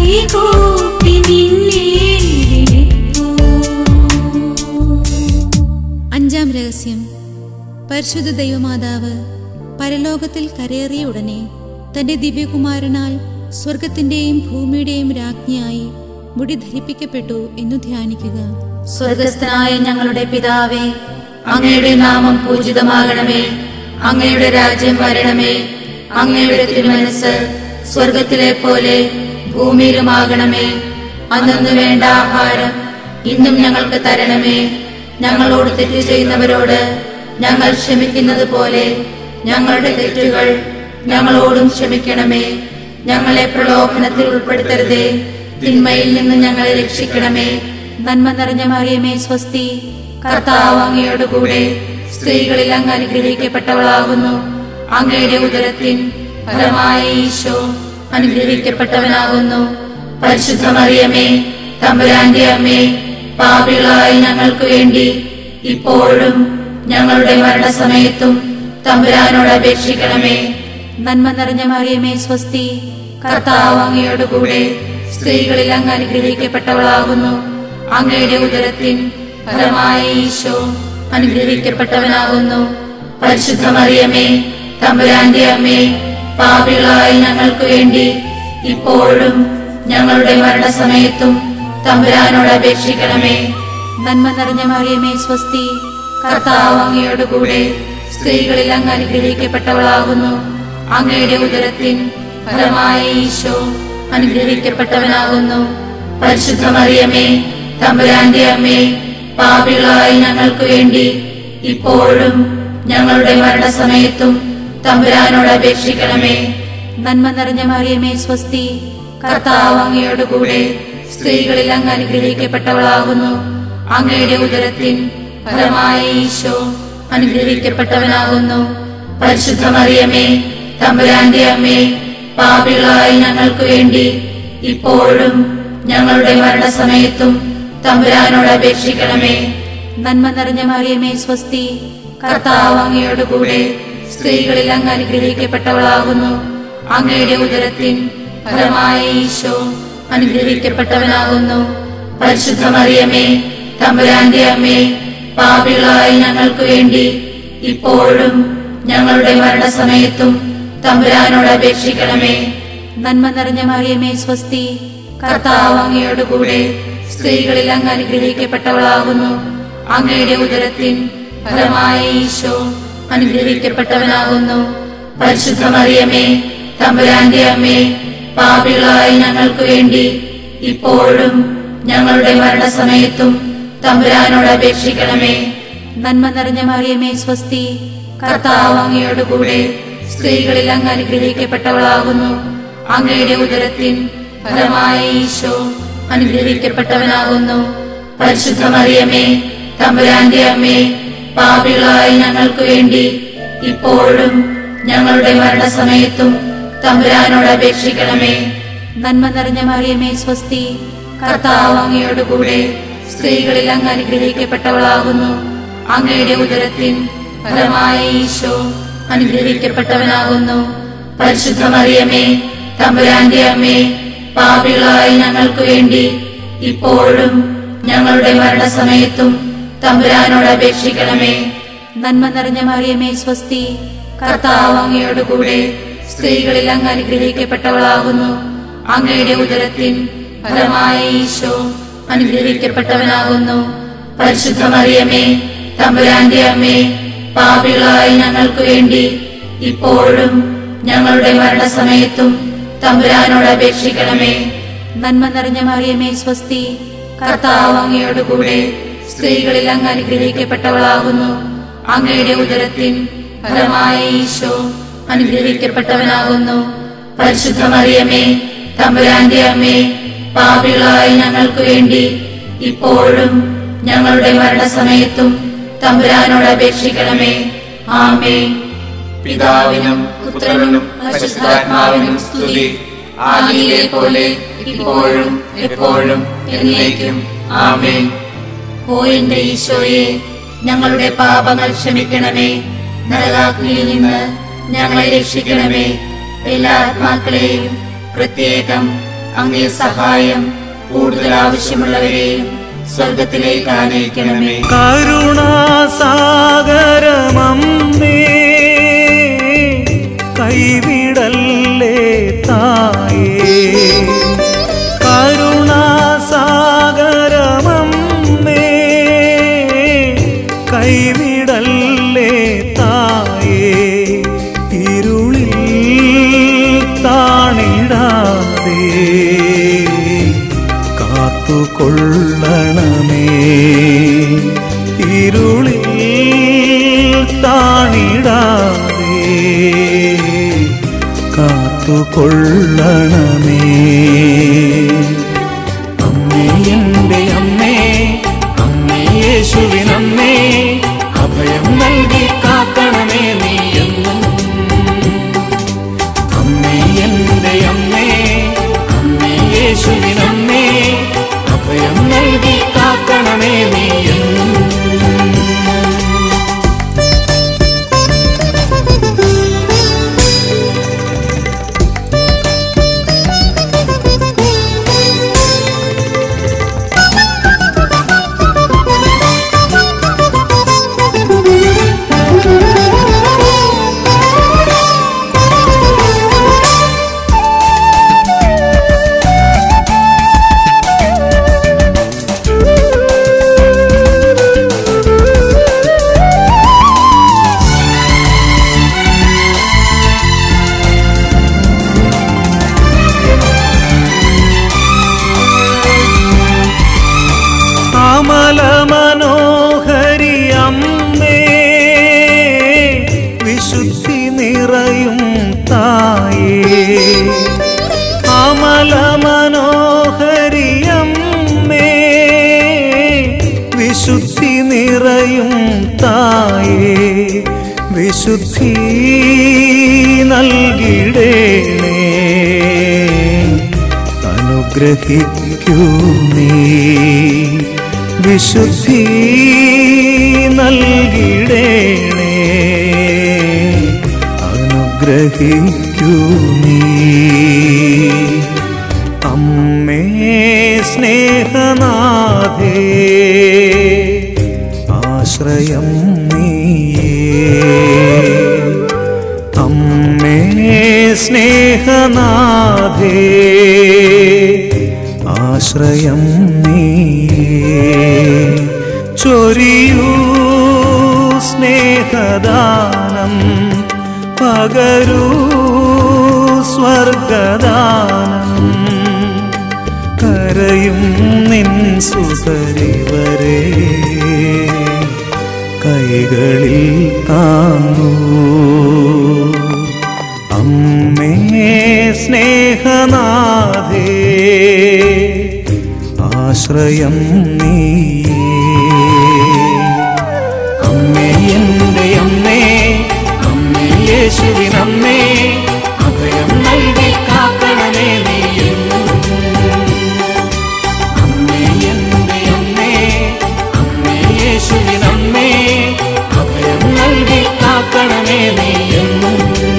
കൈകൂപ്പി നിന്നെ വിളിപ്പൂ അഞ്ചാം രഹസ്യം പരിശുദ്ധ ദൈവമാതാവ് പരലോകത്തിൽ കരയേറിയ ഉടനെ തന്റെ ദിവ്യകുമാരനാൽ സ്വർഗത്തിന്റെയും ഭൂമിയുടെയും രാജ്ഞിയായി മുടി ധരിപ്പിക്കപ്പെട്ടു എന്നു ധ്യാനിക്കുക സ്വർഗസ്ഥനായ ഞങ്ങളുടെ പിതാവേ അങ്ങയുടെ നാമം പൂജിതമാകണമേ അങ്ങയുടെ രാജ്യം വരണമേ അങ്ങയുടെ തിരുമനസ് സ്വർഗത്തിലെ പോലെ ഭൂമിയിലുമാകണമേ അന്നു വേണ്ട ആഹാരം ഇന്നും ഞങ്ങൾക്ക് തരണമേ ഞങ്ങളോട് തെറ്റ് ചെയ്യുന്നവരോട് ഞങ്ങൾ ക്ഷമിക്കുന്നത് പോലെ ഞങ്ങളുടെ തെറ്റുകൾ ഞങ്ങളോടും ക്ഷമിക്കണമേ ഞങ്ങളെ പ്രലോഭനത്തിൽ ഉൾപ്പെടുത്തരുതേ തിന്മയിൽ നിന്ന് ഞങ്ങളെ രക്ഷിക്കണമേ നന്മ നിറഞ്ഞ മറിയമേ സ്വസ്തി കർത്താവ് അങ്ങയോട് കൂടെ സ്ത്രീകളിൽ അങ്ങ് അനുഗ്രഹിക്കപ്പെട്ടവളാകുന്നു അങ്ങയുടെ ഉദരത്തിൻ ഫലമായ ഈശോ അനുഗ്രഹിക്കപ്പെട്ടവനാകുന്നു പരിശുദ്ധ മറിയമേ തമ്പുരാന്റെ അമ്മേ പാപികളായ ഞങ്ങൾക്ക് വേണ്ടി ഇപ്പോഴും ഞങ്ങളുടെ മരണസമയത്തും തമ്പുരാനോട് അപേക്ഷിക്കണമേ നന്മ നിറഞ്ഞ മറിയമേ സ്വസ്തി കർത്താവ് അങ്ങയോട് കൂടെ സ്ത്രീകളിൽ അങ്ങ് അനുഗ്രഹിക്കപ്പെട്ടവളാകുന്നു അങ്ങയുടെ ഉദരത്തിൻ ഫലമായ ഈശോ അനുഗ്രഹിക്കപ്പെട്ടവനാകുന്നു പരിശുദ്ധ മറിയമേ തമ്പുരാന്റെ അമ്മേ പാപികളായ ഞങ്ങൾക്ക് വേണ്ടി ഇപ്പോഴും ഞങ്ങളുടെ മരണസമയത്തും തമ്പുരാനോട് അപേക്ഷിക്കണമേ നന്മ നിറഞ്ഞ മറിയമേ സ്വസ്തി കർത്താവ് അങ്ങയോട് കൂടെ സ്ത്രീകളിൽ അങ്ങ് അനുഗ്രഹിക്കപ്പെട്ടവളാകുന്നു അങ്ങയുടെ ഉദരത്തിൻ ഫലമായ ഈശോ അനുഗ്രഹിക്കപ്പെട്ടവനാകുന്നു പരിശുദ്ധ മറിയമേ തമ്പുരാന്റെ അമ്മേ പാപികളായ ഞങ്ങൾക്ക് വേണ്ടി ഇപ്പോഴും ഞങ്ങളുടെ മരണസമയത്തും തമ്പുരാനോട് അപേക്ഷിക്കണമേ നന്മ നിറഞ്ഞ മറിയമേ സ്വസ്തി കർത്താവ് അങ്ങയോട് കൂടെ സ്ത്രീകളിൽ അങ്ങ് അനുഗ്രഹിക്കപ്പെട്ടവളാകുന്നു അങ്ങയുടെ ഉദരത്തിൻ ഫലമായ ഈശോ അനുഗ്രഹിക്കപ്പെട്ടവനാകുന്നു പരിശുദ്ധ മറിയമേ തമ്പുരാന്റെ അമ്മേ പാപികളായ ഞങ്ങൾക്ക് വേണ്ടി ഇപ്പോഴും ഞങ്ങളുടെ മരണസമയത്തും തമ്പുരാനോട് അപേക്ഷിക്കണമേ നന്മ നിറഞ്ഞ മറിയമേ സ്വസ്തി കർത്താവ് അങ്ങയോട് കൂടെ സ്ത്രീകളിൽ അങ്ങ് അനുഗ്രഹിക്കപ്പെട്ടവളാകുന്നു അങ്ങയുടെ ഉദരത്തിൻ ഫലമായ ഈശോ അനുഗ്രഹിക്കപ്പെട്ടവനാകുന്നു പരിശുദ്ധ മറിയമേ തമ്പുരാന്റെ അമ്മേ പാപികളായ ഞങ്ങൾക്ക് വേണ്ടി ഇപ്പോഴും ഞങ്ങളുടെ മരണസമയത്തും തമ്പുരാനോട് അപേക്ഷിക്കണമേ നന്മ നിറഞ്ഞ മറിയമേ സ്വസ്തി കർത്താവ് അങ്ങയോട് കൂടെ സ്ത്രീകളിൽ അങ്ങ് അനുഗ്രഹിക്കപ്പെട്ടവളാകുന്നു അങ്ങയുടെ ഉദരത്തിൻ ഫലമായ ഈശോ അനുഗ്രഹിക്കപ്പെട്ടവനാകുന്നു പരിശുദ്ധ മറിയമേ തമ്പുരാന്റെ അമ്മേ പാപികളായ ഞങ്ങൾക്ക് വേണ്ടി ഇപ്പോഴും ഞങ്ങളുടെ മരണസമയത്തും തമ്പുരാനോട് അപേക്ഷിക്കണമേ നന്മ നിറഞ്ഞ മറിയമേ സ്വസ്തി കർത്താവ് അങ്ങയോട് കൂടെ സ്ത്രീകളിൽ അങ്ങ് അനുഗ്രഹിക്കപ്പെട്ടവളാകുന്നു അങ്ങയുടെ ഉദരത്തിൻ ഫലമായ ഈശോ അനുഗ്രഹിക്കപ്പെട്ടവനാകുന്നു പരിശുദ്ധ മറിയമേ തമ്പുരാന്റെ അമ്മേ പാപികളായ ഞങ്ങൾക്ക് വേണ്ടി ഇപ്പോഴും ഞങ്ങളുടെ മരണസമയത്തും തമ്പുരാനോട് അപേക്ഷിക്കണമേ നന്മ നിറഞ്ഞ മറിയമേ സ്വസ്തി കർത്താവ് അങ്ങയോട് കൂടെ സ്ത്രീകളിൽ അങ്ങ് അനുഗ്രഹിക്കപ്പെട്ടവളാകുന്നു അങ്ങയുടെ ഉദരത്തിൻ ഫലമായ ഈശോ അനുഗ്രഹിക്കപ്പെട്ടവനാകുന്നു പരിശുദ്ധ മറിയമേ തമ്പുരാന്റെ അമ്മേ പാപികളായ ഞങ്ങൾക്ക് വേണ്ടി ഇപ്പോഴും ഞങ്ങളുടെ മരണസമയത്തും തമ്പുരാനോട് അപേക്ഷിക്കണമേ നന്മ നിറഞ്ഞ മറിയമേ സ്വസ്തി കർത്താവ് അങ്ങയോട് കൂടെ സ്ത്രീകളിൽ അങ്ങ് അനുഗ്രഹിക്കപ്പെട്ടവളാകുന്നു അങ്ങയുടെ ഉദരത്തിൻ ഫലമായ ഈശോ അനുഗ്രഹിക്കപ്പെട്ടവനാകുന്നു പരിശുദ്ധ മറിയമേ തമ്പുരാന്റെ അമ്മേ പാപികളായ ഞങ്ങൾക്ക് വേണ്ടി ഇപ്പോഴും ഞങ്ങളുടെ മരണസമയത്തും തമ്പുരാനോട് അപേക്ഷിക്കണമേ നന്മ നിറഞ്ഞ മറിയമേ സ്വസ്തി കർത്താവ് അങ്ങയോട് കൂടെ സ്ത്രീകളിൽ അങ്ങ് അനുഗ്രഹിക്കപ്പെട്ടവളാകുന്നു അങ്ങയുടെ ഉദരത്തിൻ ഫലമായ ഈശോ അനുഗ്രഹിക്കപ്പെട്ടവനാകുന്നു പരിശുദ്ധ മറിയമേ തമ്പുരാന്റെ അമ്മേ പാപികളായ ഞങ്ങൾക്ക് വേണ്ടി ഇപ്പോഴും ഞങ്ങളുടെ മരണസമയത്തും തമ്പുരാനോട് അപേക്ഷിക്കണമേ ആമേ പിതാവിനും പുത്രനും പരിശുദ്ധാത്മാവിനും സ്തുതി ആദിയിലെ പോലെ ഇപ്പോഴും എപ്പോഴും എന്നേക്കും ആമേൻ ഓ എന്റെ ഈശോയെ ഞങ്ങളുടെ പാപങ്ങൾ ക്ഷമിക്കണമേ നരകാഗ്നിയിൽ നിന്ന് ഞങ്ങളെ രക്ഷിക്കണമേ എല്ലാ ആത്മാക്കളെയും പ്രത്യേകം അങ്ങേ സഹായം കൂടുതൽ ആവശ്യമുള്ളവരെയും സ്വർഗത്തിലേക്ക് ആനയിക്കണമേ കരുണാസാഗരമമ്മേ കൈവിടല്ലേ തായേ കരുണാസാഗരമമ്മേ കൈവിടല്ലേ തായേ ഇരുളിൽ താണിടാതെ കാത്തുകൊള്ളണമേ ഇരുളിൽ താണിടാതെ കാത്തുകൊള്ളണമേ അമ്മേ എൻ്റെ അമ്മേ അമ്മേ യേശുവിനമ്മേ അഭയം നൽകി കാക്കണമേ നീ എന്നും അമ്മേ എൻ്റെ അമ്മേ അമ്മേ യേശുവിനമ്മേ അഭയം നൽകി കാക്കണമേ നീ എന്നും അമല മനോഹരി അമ്മേ വിശുദ്ധി നിറയും തായേ അമല മനോഹരി അമ്മേ വിശുദ്ധി നിറയും തായേ വിശുദ്ധി നൽകിടേണേ അനുഗ്രഹിക്കൂ നീ വിശുദ്ധി നൽകിടേണേ അനുഗ്രഹിക്കൂ നീ അമ്മേ സ്നേഹനാഥേ ആശ്രയം നീയേ അമ്മേ സ്നേഹനാഥേ ആശ്രയം നീയേ ചൊരിയൂ സ്നേഹദാനം പകരൂ സ്വർഗദാനം കരയും നിൻ സുതരിവരെ കൈകളിൽ താങ്ങൂ അമ്മേ സ്നേഹനാഥേ ആശ്രയം നീയേ അമ്മേ എൻ്റെ അമ്മേ അമ്മേ യേശുവിനമ്മേ അഭയം നൽകി കാക്കണമേ നീ എന്നും. അമ്മേ എൻ്റെ അമ്മേ അമ്മേ യേശുവിനമ്മേ അഭയം നൽകി കാക്കണമേ നീ എന്നും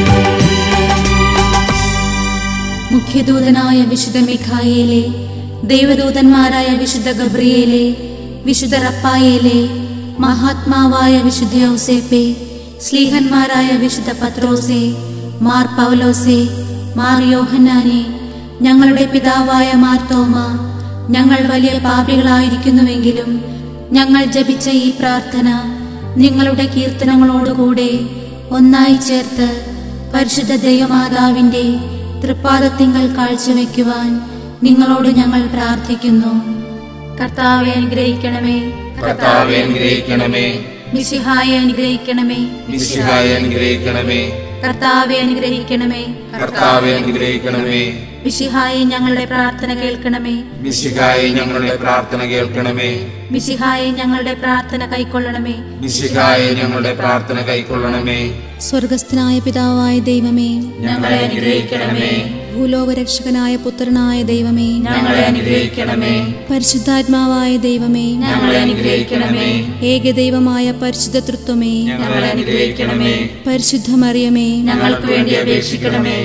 മുഖ്യദൂതനായ വിശുദ്ധ മിഖായേലെ ദൈവദൂതന്മാരായ വിശുദ്ധ ഗബ്രിയേലെ വിശുദ്ധ റപ്പായേലെ മഹാത്മാവായ വിശുദ്ധ ഔസേപ്പെ സ്ലീഹന്മാരായ വിശുദ്ധ പത്രോസെ മാർ പൗലോസെ മാർ യോഹന്നാനെ ഞങ്ങളുടെ പിതാവായ മാർത്തോമ ഞങ്ങൾ വലിയ പാപികളായിരിക്കുന്നുവെങ്കിലും ഞങ്ങൾ ജപിച്ച ഈ പ്രാർത്ഥന നിങ്ങളുടെ കീർത്തനങ്ങളോടുകൂടെ ഒന്നായി ചേർത്ത് പരിശുദ്ധ ദൈവമാതാവിന്റെ തൃപ്പാദത്തിങ്കൽ കാഴ്ചവെക്കുവാൻ നിങ്ങളോട് ഞങ്ങൾ പ്രാർത്ഥിക്കുന്നു കർത്താവെ അനുഗ്രഹിക്കണമേ കർത്താവെ അനുഗ്രഹിക്കണമേ മിശിഹായെ അനുഗ്രഹിക്കണമേ മിശിഹായെ അനുഗ്രഹിക്കണമേ കർത്താവെ അനുഗ്രഹിക്കണമേ കർത്താവെ അനുഗ്രഹിക്കണമേ മിശിഹായെ ഞങ്ങളുടെ പ്രാർത്ഥന കേൾക്കണമേ മിശിഹായെ ഞങ്ങളുടെ പ്രാർത്ഥന കേൾക്കണമേ മിശിഹായെ ഞങ്ങളുടെ പ്രാർത്ഥന കൈക്കൊള്ളണമേ മിശിഹായെ ഞങ്ങളുടെ പ്രാർത്ഥന കൈക്കൊള്ളണമേ സ്വർഗസ്ഥനായ പിതാവായ ദൈവമേ ഞങ്ങളെ അനുഗ്രഹിക്കണമേ ഭൂലോകരക്ഷകനായ പുത്രനായ ദൈവമേ ഞങ്ങളെ അനുഗ്രഹിക്കണമേ പരിശുദ്ധാത്മാവായ ദൈവമേ ഞങ്ങളെ അനുഗ്രഹിക്കണമേ ഏകദൈവമായ പരിശുദ്ധ തൃത്വമേ ഞങ്ങളെ അനുഗ്രഹിക്കണമേ പരിശുദ്ധ മറിയമേ ഞങ്ങൾക്ക് വേണ്ടി അപേക്ഷിക്കണമേ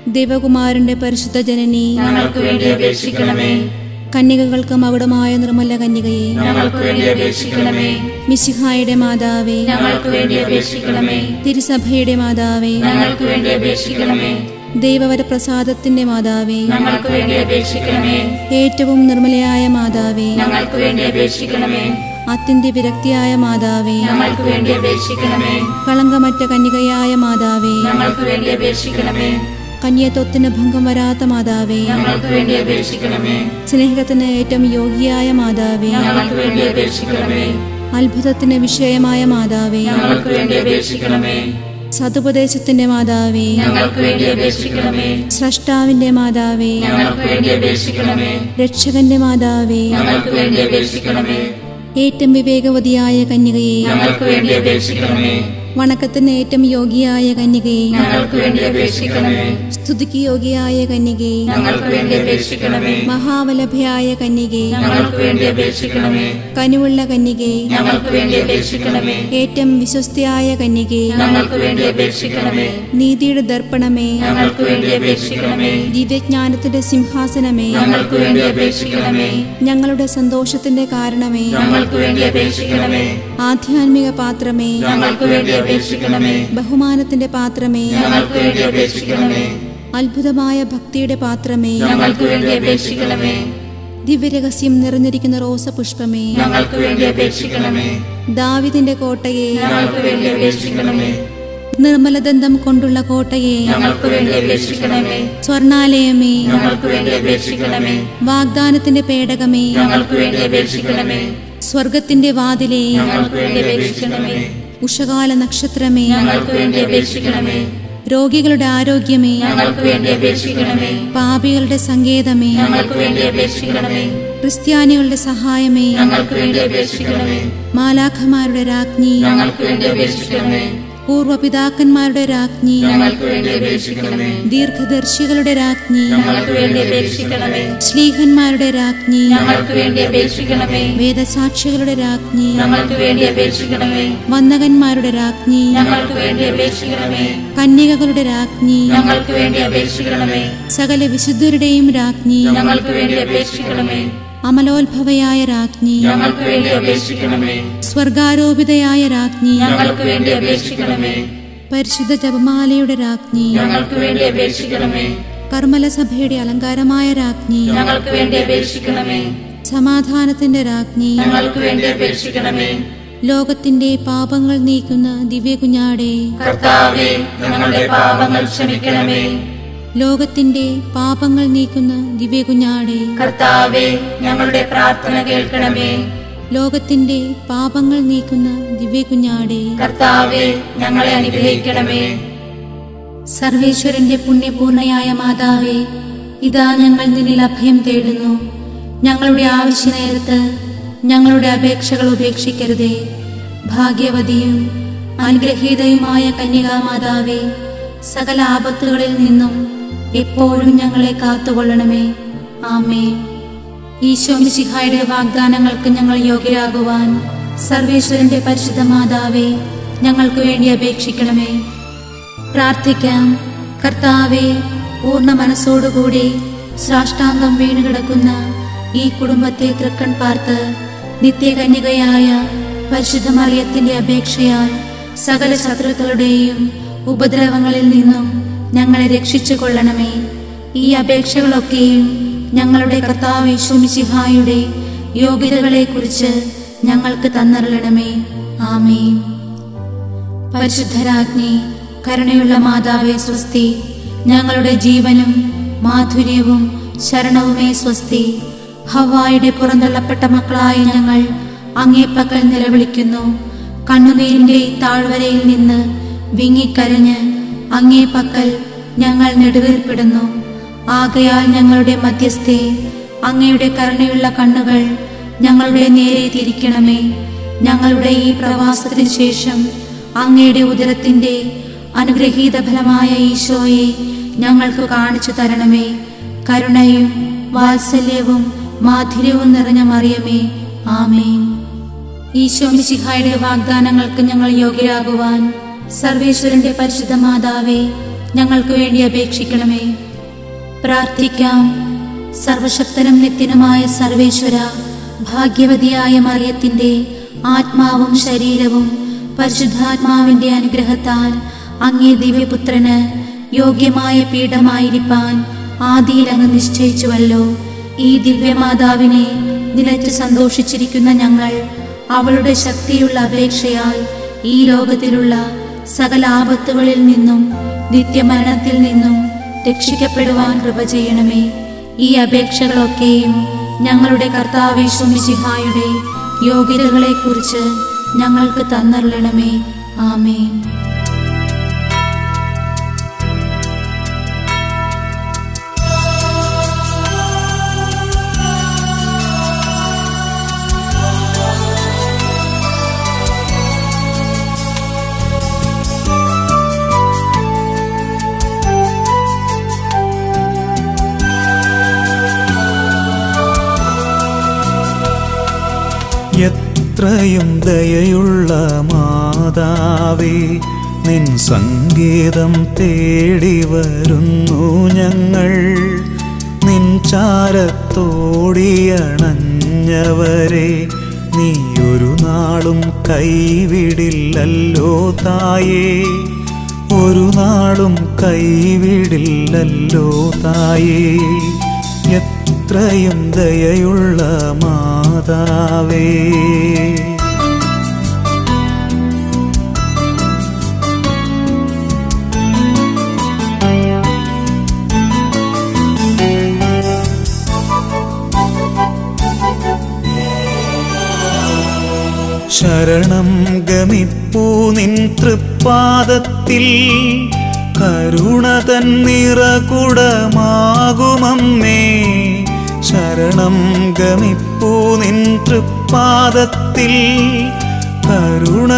ദേവകുമാരന്റെ പരിശുദ്ധ ജനനി ഞങ്ങൾക്ക് വേണ്ടി അപേക്ഷിക്കണമേ കന്യകകൾക്ക് മകുടമായ നിർമ്മല കന്യകയെ ഞങ്ങൾക്ക് വേണ്ടി അപേക്ഷിക്കണമേ മിശിഹായുടെ മാതാവേ ഞങ്ങൾക്ക് വേണ്ടി അപേക്ഷിക്കണമേ തിരുസഭയുടെ മാതാവേ ഞങ്ങൾക്ക് വേണ്ടി അപേക്ഷിക്കണമേ ദൈവവര പ്രസാദത്തിന്റെ മാതാവേ ഞങ്ങൾക്ക് വേണ്ടി അപേക്ഷിക്കണമേ ഏറ്റവും നിർമ്മലയായ മാതാവേ ഞങ്ങൾക്ക് വേണ്ടി അപേക്ഷിക്കണമേ അത്യന്ത വിരക്തിയായ മാതാവേ ഞങ്ങൾക്ക് വേണ്ടി അപേക്ഷിക്കണമേ കളങ്കമറ്റ കന്യകയായ മാതാവേ ഞങ്ങൾക്ക് വേണ്ടി അപേക്ഷിക്കണമേ കന്യത്വത്തിന് ഭംഗം വരാത്ത മാതാവേ ഞങ്ങൾക്ക് വേണ്ടി അപേക്ഷിക്കണമേ സ്നേഹത്തിന് ഏറ്റവും യോഗ്യയായ മാതാവേ ഞങ്ങൾക്ക് വേണ്ടി അപേക്ഷിക്കണമേ അത്ഭുതത്തിന് വിഷയമായ മാതാവേ ഞങ്ങൾക്ക് വേണ്ടി അപേക്ഷിക്കണമേ സതുപദേശത്തിന്റെ മാതാവേ ഞങ്ങൾക്ക് വേണ്ടി അപേക്ഷിക്കണമേ സ്രഷ്ടാവിന്റെ മാതാവേ ഞങ്ങൾക്ക് വേണ്ടി അപേക്ഷിക്കണമേ രക്ഷകന്റെ മാതാവേ ഞങ്ങൾക്ക് വേണ്ടി അപേക്ഷിക്കണമേ ഏറ്റവും വിവേകവതിയായ കന്യകയെ ഞങ്ങൾക്ക് വേണ്ടി അപേക്ഷിക്കണമേ വണക്കത്തിന് ഏറ്റവും യോഗ്യയായ കന്യകയെ ഞങ്ങൾക്ക് വേണ്ടി അപേക്ഷിക്കണമേ സ്തുതിക്ക് യോഗ്യയായ കന്യകയെ ഞങ്ങൾക്ക് വേണ്ടി അപേക്ഷിക്കണമേ മഹാവലഭയായ കന്യകയെ ഞങ്ങൾക്ക് വേണ്ടി അപേക്ഷിക്കണമേ കനിവുള്ള കന്യകയെ ഞങ്ങൾക്ക് വേണ്ടി അപേക്ഷിക്കണമേ ഏറ്റവും വിശ്വസ്തയായ കന്യകയെ ഞങ്ങൾക്ക് വേണ്ടി അപേക്ഷിക്കണമേ നീതിയുടെ ദർപ്പണമേ ഞങ്ങൾക്ക് വേണ്ടി അപേക്ഷിക്കണമേ ദിവ്യജ്ഞാനത്തിന്റെ സിംഹാസനമേ ഞങ്ങൾക്ക് വേണ്ടി അപേക്ഷിക്കണമേ ഞങ്ങളുടെ സന്തോഷത്തിന്റെ കാരണമേ ഞങ്ങൾക്ക് വേണ്ടി അപേക്ഷിക്കണമേ ആധ്യാത്മിക പാത്രമേ ഞങ്ങൾക്ക് വേണ്ടി അപേക്ഷിക്കണമേ ബഹുമാനത്തിന്റെ പാത്രമേ ഞങ്ങൾക്ക് വേണ്ടി അപേക്ഷിക്കണമേ അത്ഭുതമായ ഭക്തിയുടെ പാത്രമേ ഞങ്ങൾക്ക് വേണ്ടി അപേക്ഷിക്കണമേ ദിവ്യരഹസ്യം നിറഞ്ഞിരിക്കുന്ന റോസപുഷ്പമേ ഞങ്ങൾക്ക് വേണ്ടി അപേക്ഷിക്കണമേ ദാവിദിന്റെ കോട്ടയെ ഞങ്ങൾക്ക് വേണ്ടി അപേക്ഷിക്കണമേ നിർമ്മലദന്തം കൊണ്ടുള്ള കോട്ടയെ ഞങ്ങൾക്ക് വേണ്ടി അപേക്ഷിക്കണമേ സ്വർണാലയമേ ഞങ്ങൾക്ക് വേണ്ടി അപേക്ഷിക്കണമേ വാഗ്ദാനത്തിന്റെ പേടകമേ ഞങ്ങൾക്ക് വേണ്ടി അപേക്ഷിക്കണമേ സ്വർഗത്തിന്റെ വാതിലേ ഞങ്ങൾക്ക് വേണ്ടി അപേക്ഷിക്കണമേ ഉഷകാല നക്ഷത്രമേ ഞങ്ങൾക്ക് വേണ്ടി അപേക്ഷിക്കണമേ രോഗികളുടെ ആരോഗ്യമേ ഞങ്ങൾക്ക് വേണ്ടി അപേക്ഷിക്കണമേ പാപികളുടെ സങ്കേതമേ ഞങ്ങൾക്ക് വേണ്ടി അപേക്ഷിക്കണമേ ക്രിസ്ത്യാനികളുടെ സഹായമേ ഞങ്ങൾക്ക് വേണ്ടി അപേക്ഷിക്കണമേ മാലാഖമാരുടെ രാജ്ഞി ഞങ്ങൾക്ക് വേണ്ടി അപേക്ഷിക്കണമേ പൂർവപിതാക്കന്മാരുടെ രാജ്ഞി ഞങ്ങൾക്ക് വേണ്ടി അപേക്ഷിക്കണമേ ദീർഘദർശികളുടെ രാജ്ഞി ഞങ്ങൾക്ക് വേണ്ടി അപേക്ഷിക്കണമേ ശ്ലീഹന്മാരുടെ രാജ്ഞി ഞങ്ങൾക്ക് വേണ്ടി അപേക്ഷിക്കണമേ വേദസാക്ഷികളുടെ രാജ്ഞി ഞങ്ങൾക്ക് വേണ്ടി അപേക്ഷിക്കണമേ വന്ദകന്മാരുടെ രാജ്ഞി ഞങ്ങൾക്ക് വേണ്ടി അപേക്ഷിക്കണമേ കന്യകകളുടെ രാജ്ഞി ഞങ്ങൾക്ക് വേണ്ടി അപേക്ഷിക്കണമേ സകല വിശുദ്ധരുടെയും രാജ്ഞി ഞങ്ങൾക്ക് വേണ്ടി അപേക്ഷിക്കണമേ അമലോത്ഭവയായ രാജ്ഞി ഞങ്ങൾക്ക് വേണ്ടി അപേക്ഷിക്കണമേ സ്വർഗാരോപിതയായ രാജ്ഞി ഞങ്ങൾക്ക് വേണ്ടി അപേക്ഷിക്കണമേ പരിശുദ്ധ ജപമാലയുടെ രാജ്ഞി ഞങ്ങൾക്ക് വേണ്ടി അപേക്ഷിക്കണമേ കർമ്മലസഭയുടെ അലങ്കാരമായ രാജ്ഞി ഞങ്ങൾക്ക് വേണ്ടി അപേക്ഷിക്കണമേ സമാധാനത്തിന്റെ രാജ്ഞി ഞങ്ങൾക്ക് വേണ്ടി അപേക്ഷിക്കണമേ ലോകത്തിന്റെ പാപങ്ങൾ നീക്കുന്ന ദിവ്യ കുഞ്ഞാടെ കർത്താവേ ഞങ്ങളുടെ പാപങ്ങൾ ക്ഷമിക്കണമേ ലോകത്തിന്റെ പാപങ്ങൾ നീക്കുന്ന ദിവ്യ കുഞ്ഞാടെ കർത്താവേ ഞങ്ങളുടെ പ്രാർത്ഥന കേൾക്കണമേ ലോകത്തിന്റെ പാപങ്ങൾ നീക്കുന്ന ദിവ്യ കുഞ്ഞാടെ കർത്താവേ ഞങ്ങളെ അനുഗ്രഹിക്കണമേ സർവേശ്വരന്റെ പുണ്യപൂർണയായ മാതാവേ ഇതാ ഞങ്ങൾ നിന്നിൽ അഭയം തേടുന്നു ഞങ്ങളുടെ ആവശ്യ നേരത്ത് ഞങ്ങളുടെ അപേക്ഷകൾ ഉപേക്ഷിക്കരുതേ ഭാഗ്യവതിയും അനുഗ്രഹീതയുമായ കന്യകാമാതാവേ സകല ആപത്തുകളിൽ നിന്നും എപ്പോഴും ഞങ്ങളെ കാത്തുകൊള്ളണമേ ആമേ ഈശോ മിശിഹായുടെ വാഗ്ദാനങ്ങൾക്ക് ഞങ്ങൾ യോഗ്യരാകുവാൻ സർവേശ്വരന്റെ പരിശുദ്ധ മാതാവേ ഞങ്ങൾക്ക് വേണ്ടി അപേക്ഷിക്കണമേ പ്രാർത്ഥിക്കാം കർത്താവെ പൂർണ്ണ മനസ്സോടുകൂടി സാഷ്ടാംഗം വീണുകിടക്കുന്ന ഈ കുടുംബത്തെ തൃക്കൺ പാർത്ത് നിത്യകന്യകയായ പരിശുദ്ധ മറിയത്തിന്റെ അപേക്ഷയാൽ സകല ശത്രുക്കളുടെയും ഉപദ്രവങ്ങളിൽ നിന്നും ഞങ്ങളെ രക്ഷിച്ചു കൊള്ളണമേ ഈ അപേക്ഷകളൊക്കെയും ഞങ്ങളുടെ കർത്താവ് യേശുമിശിഹായുടെ യോഗ്യതകളെക്കുറിച്ച് ഞങ്ങൾക്ക് തന്നരളണമേ ആമേൻ പരിശുദ്ധരാജ്ഞി കരുണയുള്ള മാതാവേ സ്വസ്തി ഞങ്ങളുടെ ജീവനും മാധുര്യവും ശരണവുമേ സ്വസ്തി ഹവായുടെ പുറന്തള്ളപ്പെട്ട മക്കളായ ഞങ്ങൾ അങ്ങേപ്പക്കൽ നിലവിളിക്കുന്നു കണ്ണുനീരിന്റെ ഈ താഴ്വരയിൽ നിന്ന് വിങ്ങിക്കരഞ്ഞ് അങ്ങേപ്പക്കൽ ഞങ്ങൾ നെടുവീർപ്പിടുന്നു ആകയാൽ ഞങ്ങളുടെ മധ്യസ്ഥെ അങ്ങയുടെ കരുണയുള്ള കണ്ണുകൾ ഞങ്ങളുടെ നേരെ തിരിക്കണമേ ഞങ്ങളുടെ ഈ പ്രവാസത്തിന് ശേഷം അങ്ങയുടെ ഉദരത്തിന്റെ അനുഗ്രഹീത ഫലമായ ഈശോയെ ഞങ്ങൾക്ക് കാണിച്ചു തരണമേ കരുണയും വാത്സല്യവും മാധുര്യവും നിറഞ്ഞ മറിയമേ ആമേൻ ഈശോ മിശിഹായുടെ വാഗ്ദാനങ്ങൾക്ക് ഞങ്ങൾ യോഗ്യരാകുവാൻ സർവേശ്വരന്റെ പരിശുദ്ധ മാതാവേ ഞങ്ങൾക്ക് വേണ്ടി അപേക്ഷിക്കണമേ പ്രാർത്ഥിക്കാം സർവശക്തനും നിത്യനുമായ സർവേശ്വര ഭാഗ്യവതിയായ മറിയത്തിന്റെ ആത്മാവും ശരീരവും പരിശുദ്ധാത്മാവിന്റെ അനുഗ്രഹത്താൽ അങ്ങേ ദിവ്യപുത്രന് യോഗ്യമായ പീഠമായിരിക്കാൻ ആദിയിൽ അങ്ങ് നിശ്ചയിച്ചുവല്ലോ ഈ ദിവ്യമാതാവിനെ നിലച്ച് സന്തോഷിച്ചിരിക്കുന്ന ഞങ്ങൾ അവളുടെ ശക്തിയുള്ള അപേക്ഷയാൽ ഈ ലോകത്തിലുള്ള സകല ആപത്തുകളിൽ നിന്നും നിത്യമരണത്തിൽ നിന്നും രക്ഷിക്കപ്പെടുവാൻ കൃപ ചെയ്യണമേ ഈ അപേക്ഷകളൊക്കെയും ഞങ്ങളുടെ കർത്താവേശ്വമിശിഹായുടെ യോഗ്യതകളെക്കുറിച്ച് ഞങ്ങൾക്ക് തന്നറിയണമേ ആമേൻ എത്രയും ദയയുള്ള മാതാവേ നിൻ സംഗീതം തേടി വരുന്നു ഞങ്ങൾ നിൻ ചാരത്തോടിയണഞ്ഞവരെ നീ ഒരു നാളും കൈവിടില്ലല്ലോ തായേ ഒരു നാളും കൈവിടില്ലല്ലോ തായേ എത്രയും ദയയുള്ള മാതാവേ ശരണം ഗമിപ്പൂ നിൻ തൃപ്പാദത്തിൽ കരുണ തന്നിറകുടമാകുമമ്മേ ശരണം ഗമിപ്പൂ നിൻ തൃപ്പാദത്തിൽ കരുണ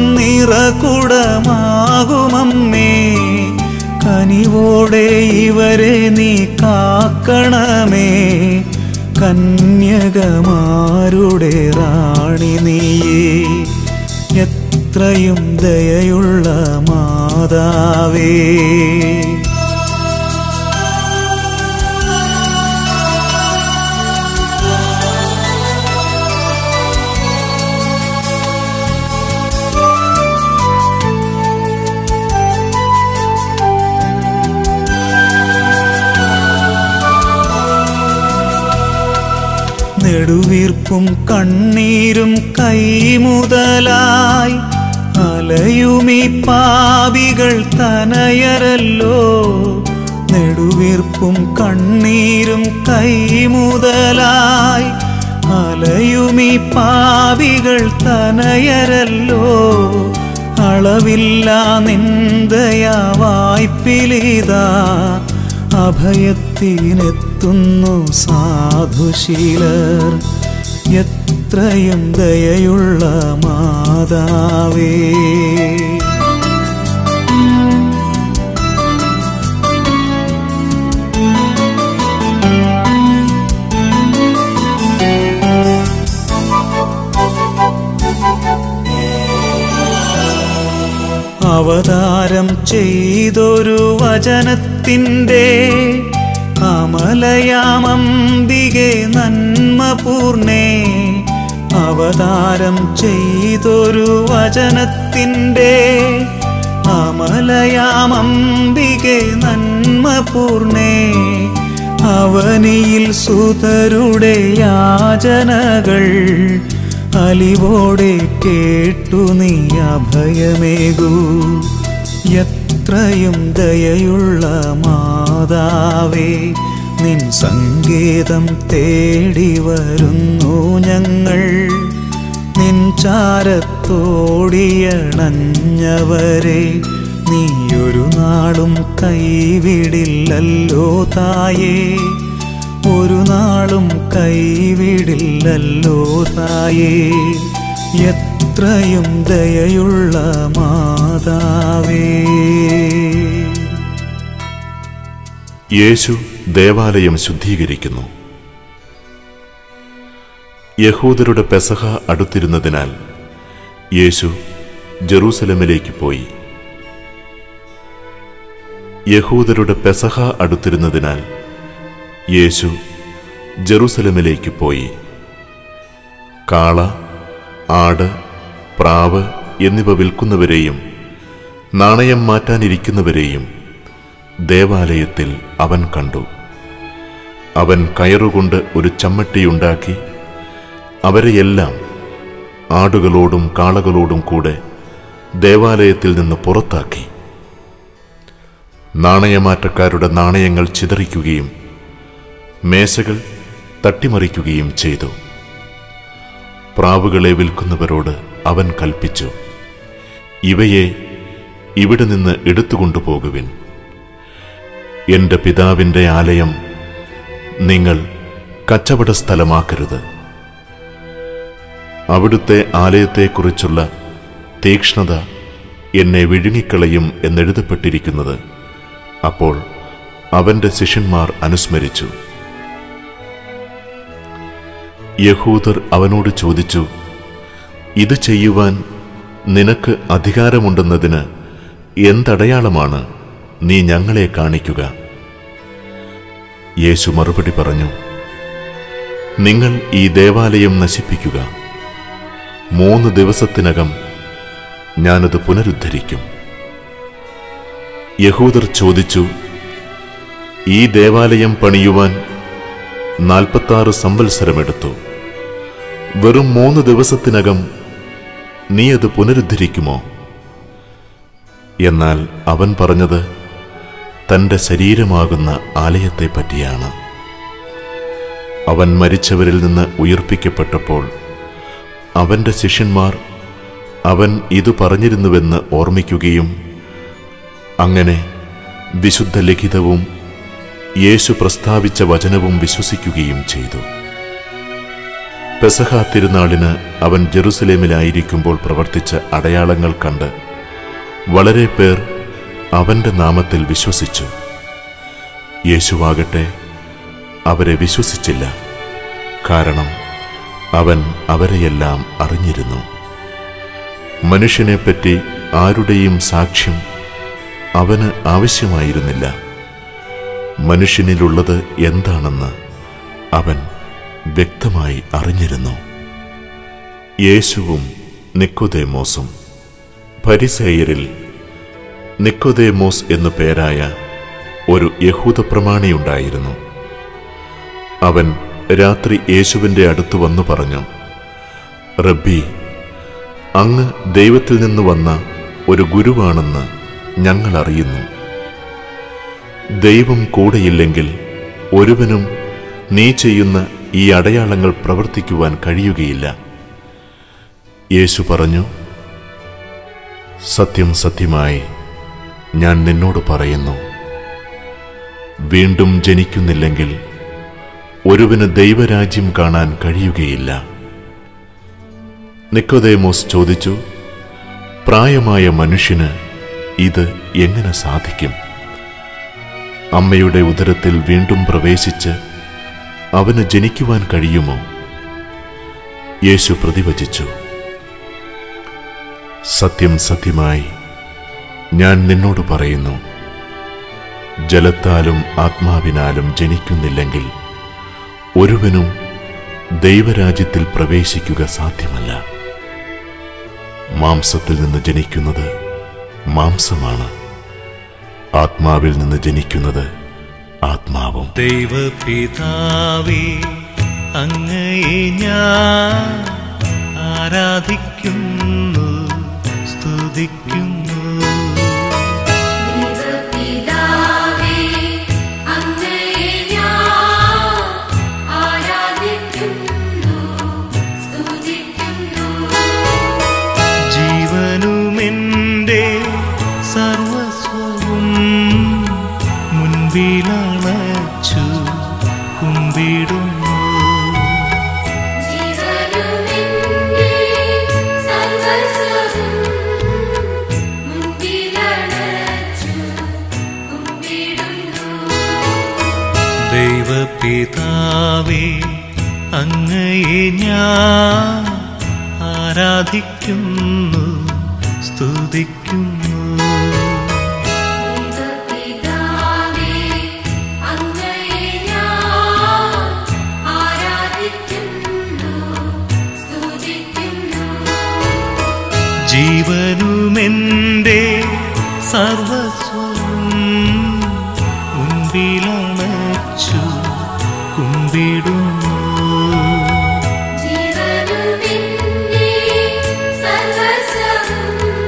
തന്നിറകുടമാകുമമ്മേ കനിവോടെ ഇവരെ നീ കാക്കണമേ കന്യകമാരുടെ റാണി നീയേ എത്രയും ദയയുള്ള മാതാവേ നെടുവീർപ്പും കണ്ണീരും കൈമുതലായി അലയുമീ പാപികൾ തനയരല്ലോ നെടുവീർപ്പും കണ്ണീരും കൈമുതലായി അലയുമീ പാപികൾ തനയരല്ലോ അളവില്ല നിന്ദയാ വായ്പിലിതാ അഭയത്തിനെത്തുന്നു സാധുശീലർ എത്രയും ദയയുള്ള മാതാവേ അവതാരം ചെയ്തൊരു വചനത്തിൻ്റെ അമലയാമംബികെ നന്മപൂർണേ അവതാരം ചെയ്തൊരു വചനത്തിൻ്റെ അമലയാമംബികെ നന്മപൂർണേ അവനിയിൽ സുതരുടെ യാചനകൾ അലിവോടെ കേട്ടു നീ അഭയമേകൂ എത്രയും ദയയുള്ള മാതാവേ നിൻ സംഗീതം തേടി വരുന്നു ഞങ്ങൾ നിൻ ചാരത്തോടിയണഞ്ഞവരെ നീയൊരു നാളും കൈവിടില്ലല്ലോ തായേ ഒരു നാളും കൈവിടില്ലല്ലോ തായേ എത്രയും ദയയുള്ള മാതാവേ യേശു ദേവാലയം ശുദ്ധീകരിക്കുന്നു യഹൂദരുടെ പെസഹ അടുത്തിരുന്നതിനാൽ യേശു ജെറൂസലമിലേക്ക് പോയി യഹൂദരുടെ പെസഹ അടുത്തിരുന്നതിനാൽ യേശു ജെറുസലമിലേക്ക് പോയി കാള ആട് പ്രാവ് എന്നിവ വിൽക്കുന്നവരെയും നാണയം മാറ്റാനിരിക്കുന്നവരെയും ദേവാലയത്തിൽ അവൻ കണ്ടു അവൻ കയറുകൊണ്ട് ഒരു ചമ്മട്ടിയുണ്ടാക്കി അവരെയെല്ലാം ആടുകളോടും കാളകളോടും കൂടെ ദേവാലയത്തിൽ നിന്ന് പുറത്താക്കി നാണയമാറ്റക്കാരുടെ നാണയങ്ങൾ ചിതറിക്കുകയും മേശകൾ തട്ടിമറിക്കുകയും ചെയ്തു പ്രാവുകളെ വിൽക്കുന്നവരോട് അവൻ കൽപ്പിച്ചു ഇവയെ ഇവിടെ നിന്ന് എടുത്തുകൊണ്ടുപോകുവിൻ എന്റെ പിതാവിന്റെ ആലയം നിങ്ങൾ കച്ചവട സ്ഥലമാക്കരുത് അവിടുത്തെ ആലയത്തെക്കുറിച്ചുള്ള തീക്ഷ്ണത എന്നെ വിഴുങ്ങിക്കളയും എന്നെഴുതപ്പെട്ടിരിക്കുന്നത് അപ്പോൾ അവന്റെ ശിഷ്യന്മാർ അനുസ്മരിച്ചു യഹൂദർ അവനോട് ചോദിച്ചു ഇത് ചെയ്യുവാൻ നിനക്ക് അധികാരമുണ്ടെന്നതിന് എന്തടയാളമാണ് നീ ഞങ്ങളെ കാണിക്കുക യേശു മറുപടി പറഞ്ഞു നിങ്ങൾ ഈ ദേവാലയം നശിപ്പിക്കുക മൂന്ന് ദിവസത്തിനകം ഞാനത് പുനരുദ്ധരിക്കും യഹൂദർ ചോദിച്ചു ഈ ദേവാലയം പണിയുവാൻ നാൽപ്പത്താറ് സംവത്സരമെടുത്തു വെറും മൂന്ന് ദിവസത്തിനകം നീ അത് പുനരുദ്ധരിക്കുമോ എന്നാൽ അവൻ പറഞ്ഞത് തന്റെ ശരീരമാകുന്ന ആലയത്തെ പറ്റിയാണ് അവൻ മരിച്ചവരിൽ നിന്ന് ഉയർപ്പിക്കപ്പെട്ടപ്പോൾ അവന്റെ ശിഷ്യന്മാർ അവൻ ഇത് പറഞ്ഞിരുന്നുവെന്ന് ഓർമ്മിക്കുകയും അങ്ങനെ വിശുദ്ധ ലിഖിതവും യേശു പ്രസ്താവിച്ച വചനവും വിശ്വസിക്കുകയും ചെയ്തു പെസഹ തിരുനാളിന് അവൻ ജെറുസലേമിലായിരിക്കുമ്പോൾ പ്രവർത്തിച്ച അടയാളങ്ങൾ കണ്ട് വളരെ പേർ അവന്റെ നാമത്തിൽ വിശ്വസിച്ചു യേശുവാകട്ടെ അവരെ വിശ്വസിച്ചില്ല കാരണം അവൻ അവരെയെല്ലാം അറിഞ്ഞിരുന്നു മനുഷ്യനെപ്പറ്റി ആരുടെയും സാക്ഷ്യം അവന് ആവശ്യമായിരുന്നില്ല മനുഷ്യനിലുള്ളത് എന്താണെന്ന് അവൻ വ്യക്തമായി അറിഞ്ഞിരുന്നു യേശുവും നിക്കോദേമോസും പരിസേയരിൽ നിക്കോദേമോസ് എന്നു പേരായ ഒരു യഹൂദ പ്രമാണിയുണ്ടായിരുന്നു അവൻ രാത്രി യേശുവിൻ്റെ അടുത്ത് വന്നു പറഞ്ഞു റബ്ബി അങ്ങ് ദൈവത്തിൽ നിന്ന് വന്ന ഒരു ഗുരുവാണെന്ന് ഞങ്ങൾ അറിയുന്നു ദൈവം കൂടെയില്ലെങ്കിൽ ഒരുവനും നീ ചെയ്യുന്ന ഈ അടയാളങ്ങൾ പ്രവർത്തിക്കുവാൻ കഴിയുകയില്ല യേശു പറഞ്ഞു സത്യം സത്യമായി ഞാൻ നിന്നോട് പറയുന്നു വീണ്ടും ജനിക്കുന്നില്ലെങ്കിൽ ഒരുവന് ദൈവരാജ്യം കാണാൻ കഴിയുകയില്ല നിക്കോദേമോസ് ചോദിച്ചു പ്രായമായ മനുഷ്യന് ഇത് എങ്ങനെ സാധിക്കും അമ്മയുടെ ഉദരത്തിൽ വീണ്ടും പ്രവേശിച്ച് അവന് ജനിക്കുവാൻ കഴിയുമോ യേശു പ്രതിവചിച്ചു സത്യം സത്യമായി ഞാൻ നിന്നോട് പറയുന്നു ജലത്താലും ആത്മാവിനാലും ജനിക്കുന്നില്ലെങ്കിൽ ഒരുവനും ദൈവരാജ്യത്തിൽ പ്രവേശിക്കുക സാധ്യമല്ല മാംസത്തിൽ നിന്ന് ജനിക്കുന്നത് മാംസമാണ് ആത്മാവിൽ നിന്ന് ജനിക്കുന്നത് ആത്മാവും ദൈവപിതാവേ അങ്ങയെ ഞാൻ ആരാധിക്കുന്നു സ്തുതിക്കുന്നു ദൈവപിതാവേ അങ്ങയെ ഞാൻ ആരാധിക്കുന്നു സ്തുതിക്കുന്നു ജീവനുമെന്റെ സർവസ്വവും മുൻപിലണച്ചു കുമ്പിടുന്നു ജീവനുമെന്റെ സർവസ്വവും മുൻപിലണച്ചു കുമ്പിടുന്നു ദൈവപിതാവേ അങ്ങയെ ഞാൻ ആരാധിക്കുന്നു സ്തുതിക്കുന്നു ദൈവപിതാവേ ജീവനുമെൻ്റെ സർവസ്വം മുൻപിലണച്ചു കുമ്പിടുന്നു ജീവനുമിന്നേ സർവസ്വവും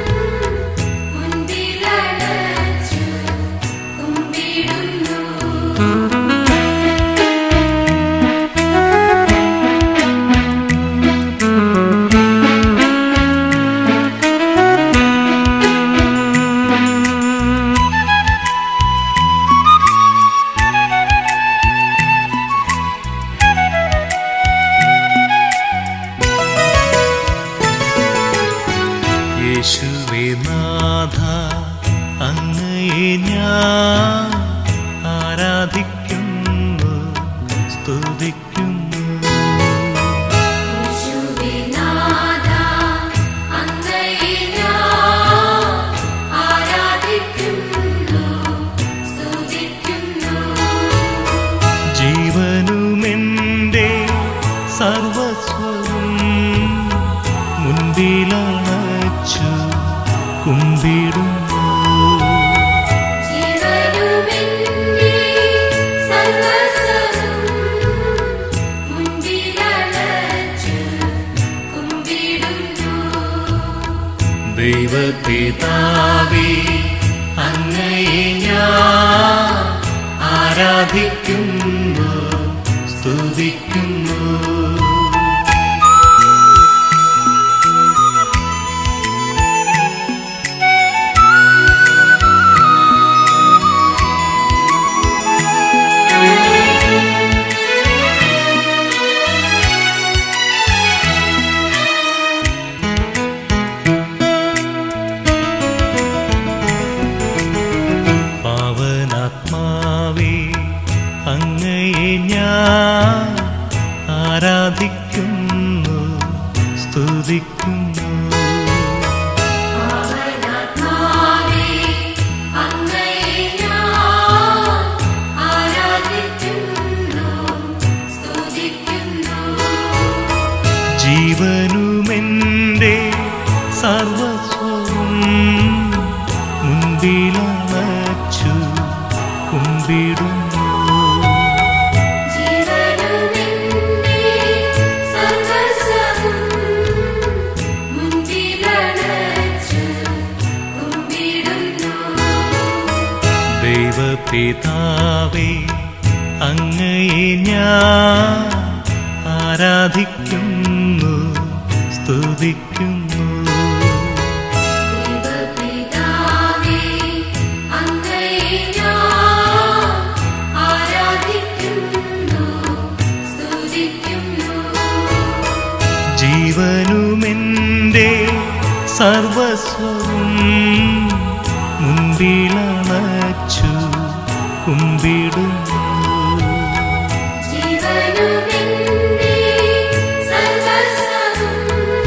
മുൻപിലണച്ചു കുമ്പിടുന്നു യേശുവേ നാഥ അങ്ങയെ ഞാൻ ആരാധിക്കുന്നു സ്തുതിക്കുന്നു യേശുവിനാഥ അങ്ങയെ ഞാൻ ആരാധിക്കുന്നു സ്തുതിക്കുന്നു ജീവനുമെൻ്റെ സർവസ്വവും മുൻപിലണച്ചു കുമ്പിടുന്നു ജീവനുമിന്നേ സർവസ്വവും മുൻപിലണച്ചു കുമ്പിടുന്നു ദൈവപിതാവേ അങ്ങയെ ഞാൻ ആരാധിക്കുന്നു സ്തുതിക്കുന്നു പാവനാത്മാവേ അങ്ങയെ ഞാൻ ആരാധിക്കുന്നു സ്തുതിക്കുന്നു ആത്മാവേ അങ്ങയെ ഞാൻ ആരാധിക്കുന്നു സ്തുതിക്കുന്നു ജീവനുമെൻ്റെ സർവസ്വവും മുൻപിലണച്ചു കുമ്പിടുന്നു ജീവനുമിന്നേ സർവസ്വവും മുൻപിലണച്ചു കുമ്പിടുന്നു ദൈവപിതാവേ അങ്ങയെ ഞാൻ ആരാധിക്കുന്നു സ്തുതിക്കുന്നു ദൈവപിതാവേ അങ്ങയെ ഞാൻ ആരാധിക്കുന്നു സ്തുതിക്കുന്നു ജീവനുമെൻ്റെ സർവസ്വവും മുൻപിലണച്ചു കുമ്പിടുന്നു ജീവനുമിന്നേ സർവസ്വവും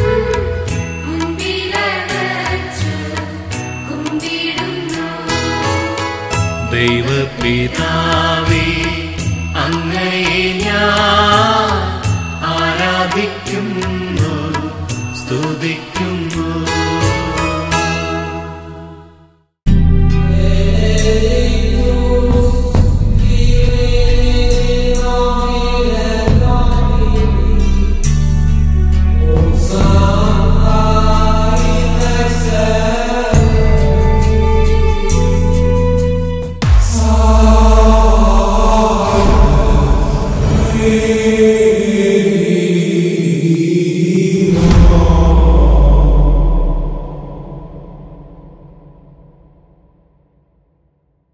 മുൻപിലണച്ചു കുമ്പിടുന്നു ദൈവപിതാവേ അങ്ങയെ ഞാൻ ആരാധിക്കുന്നു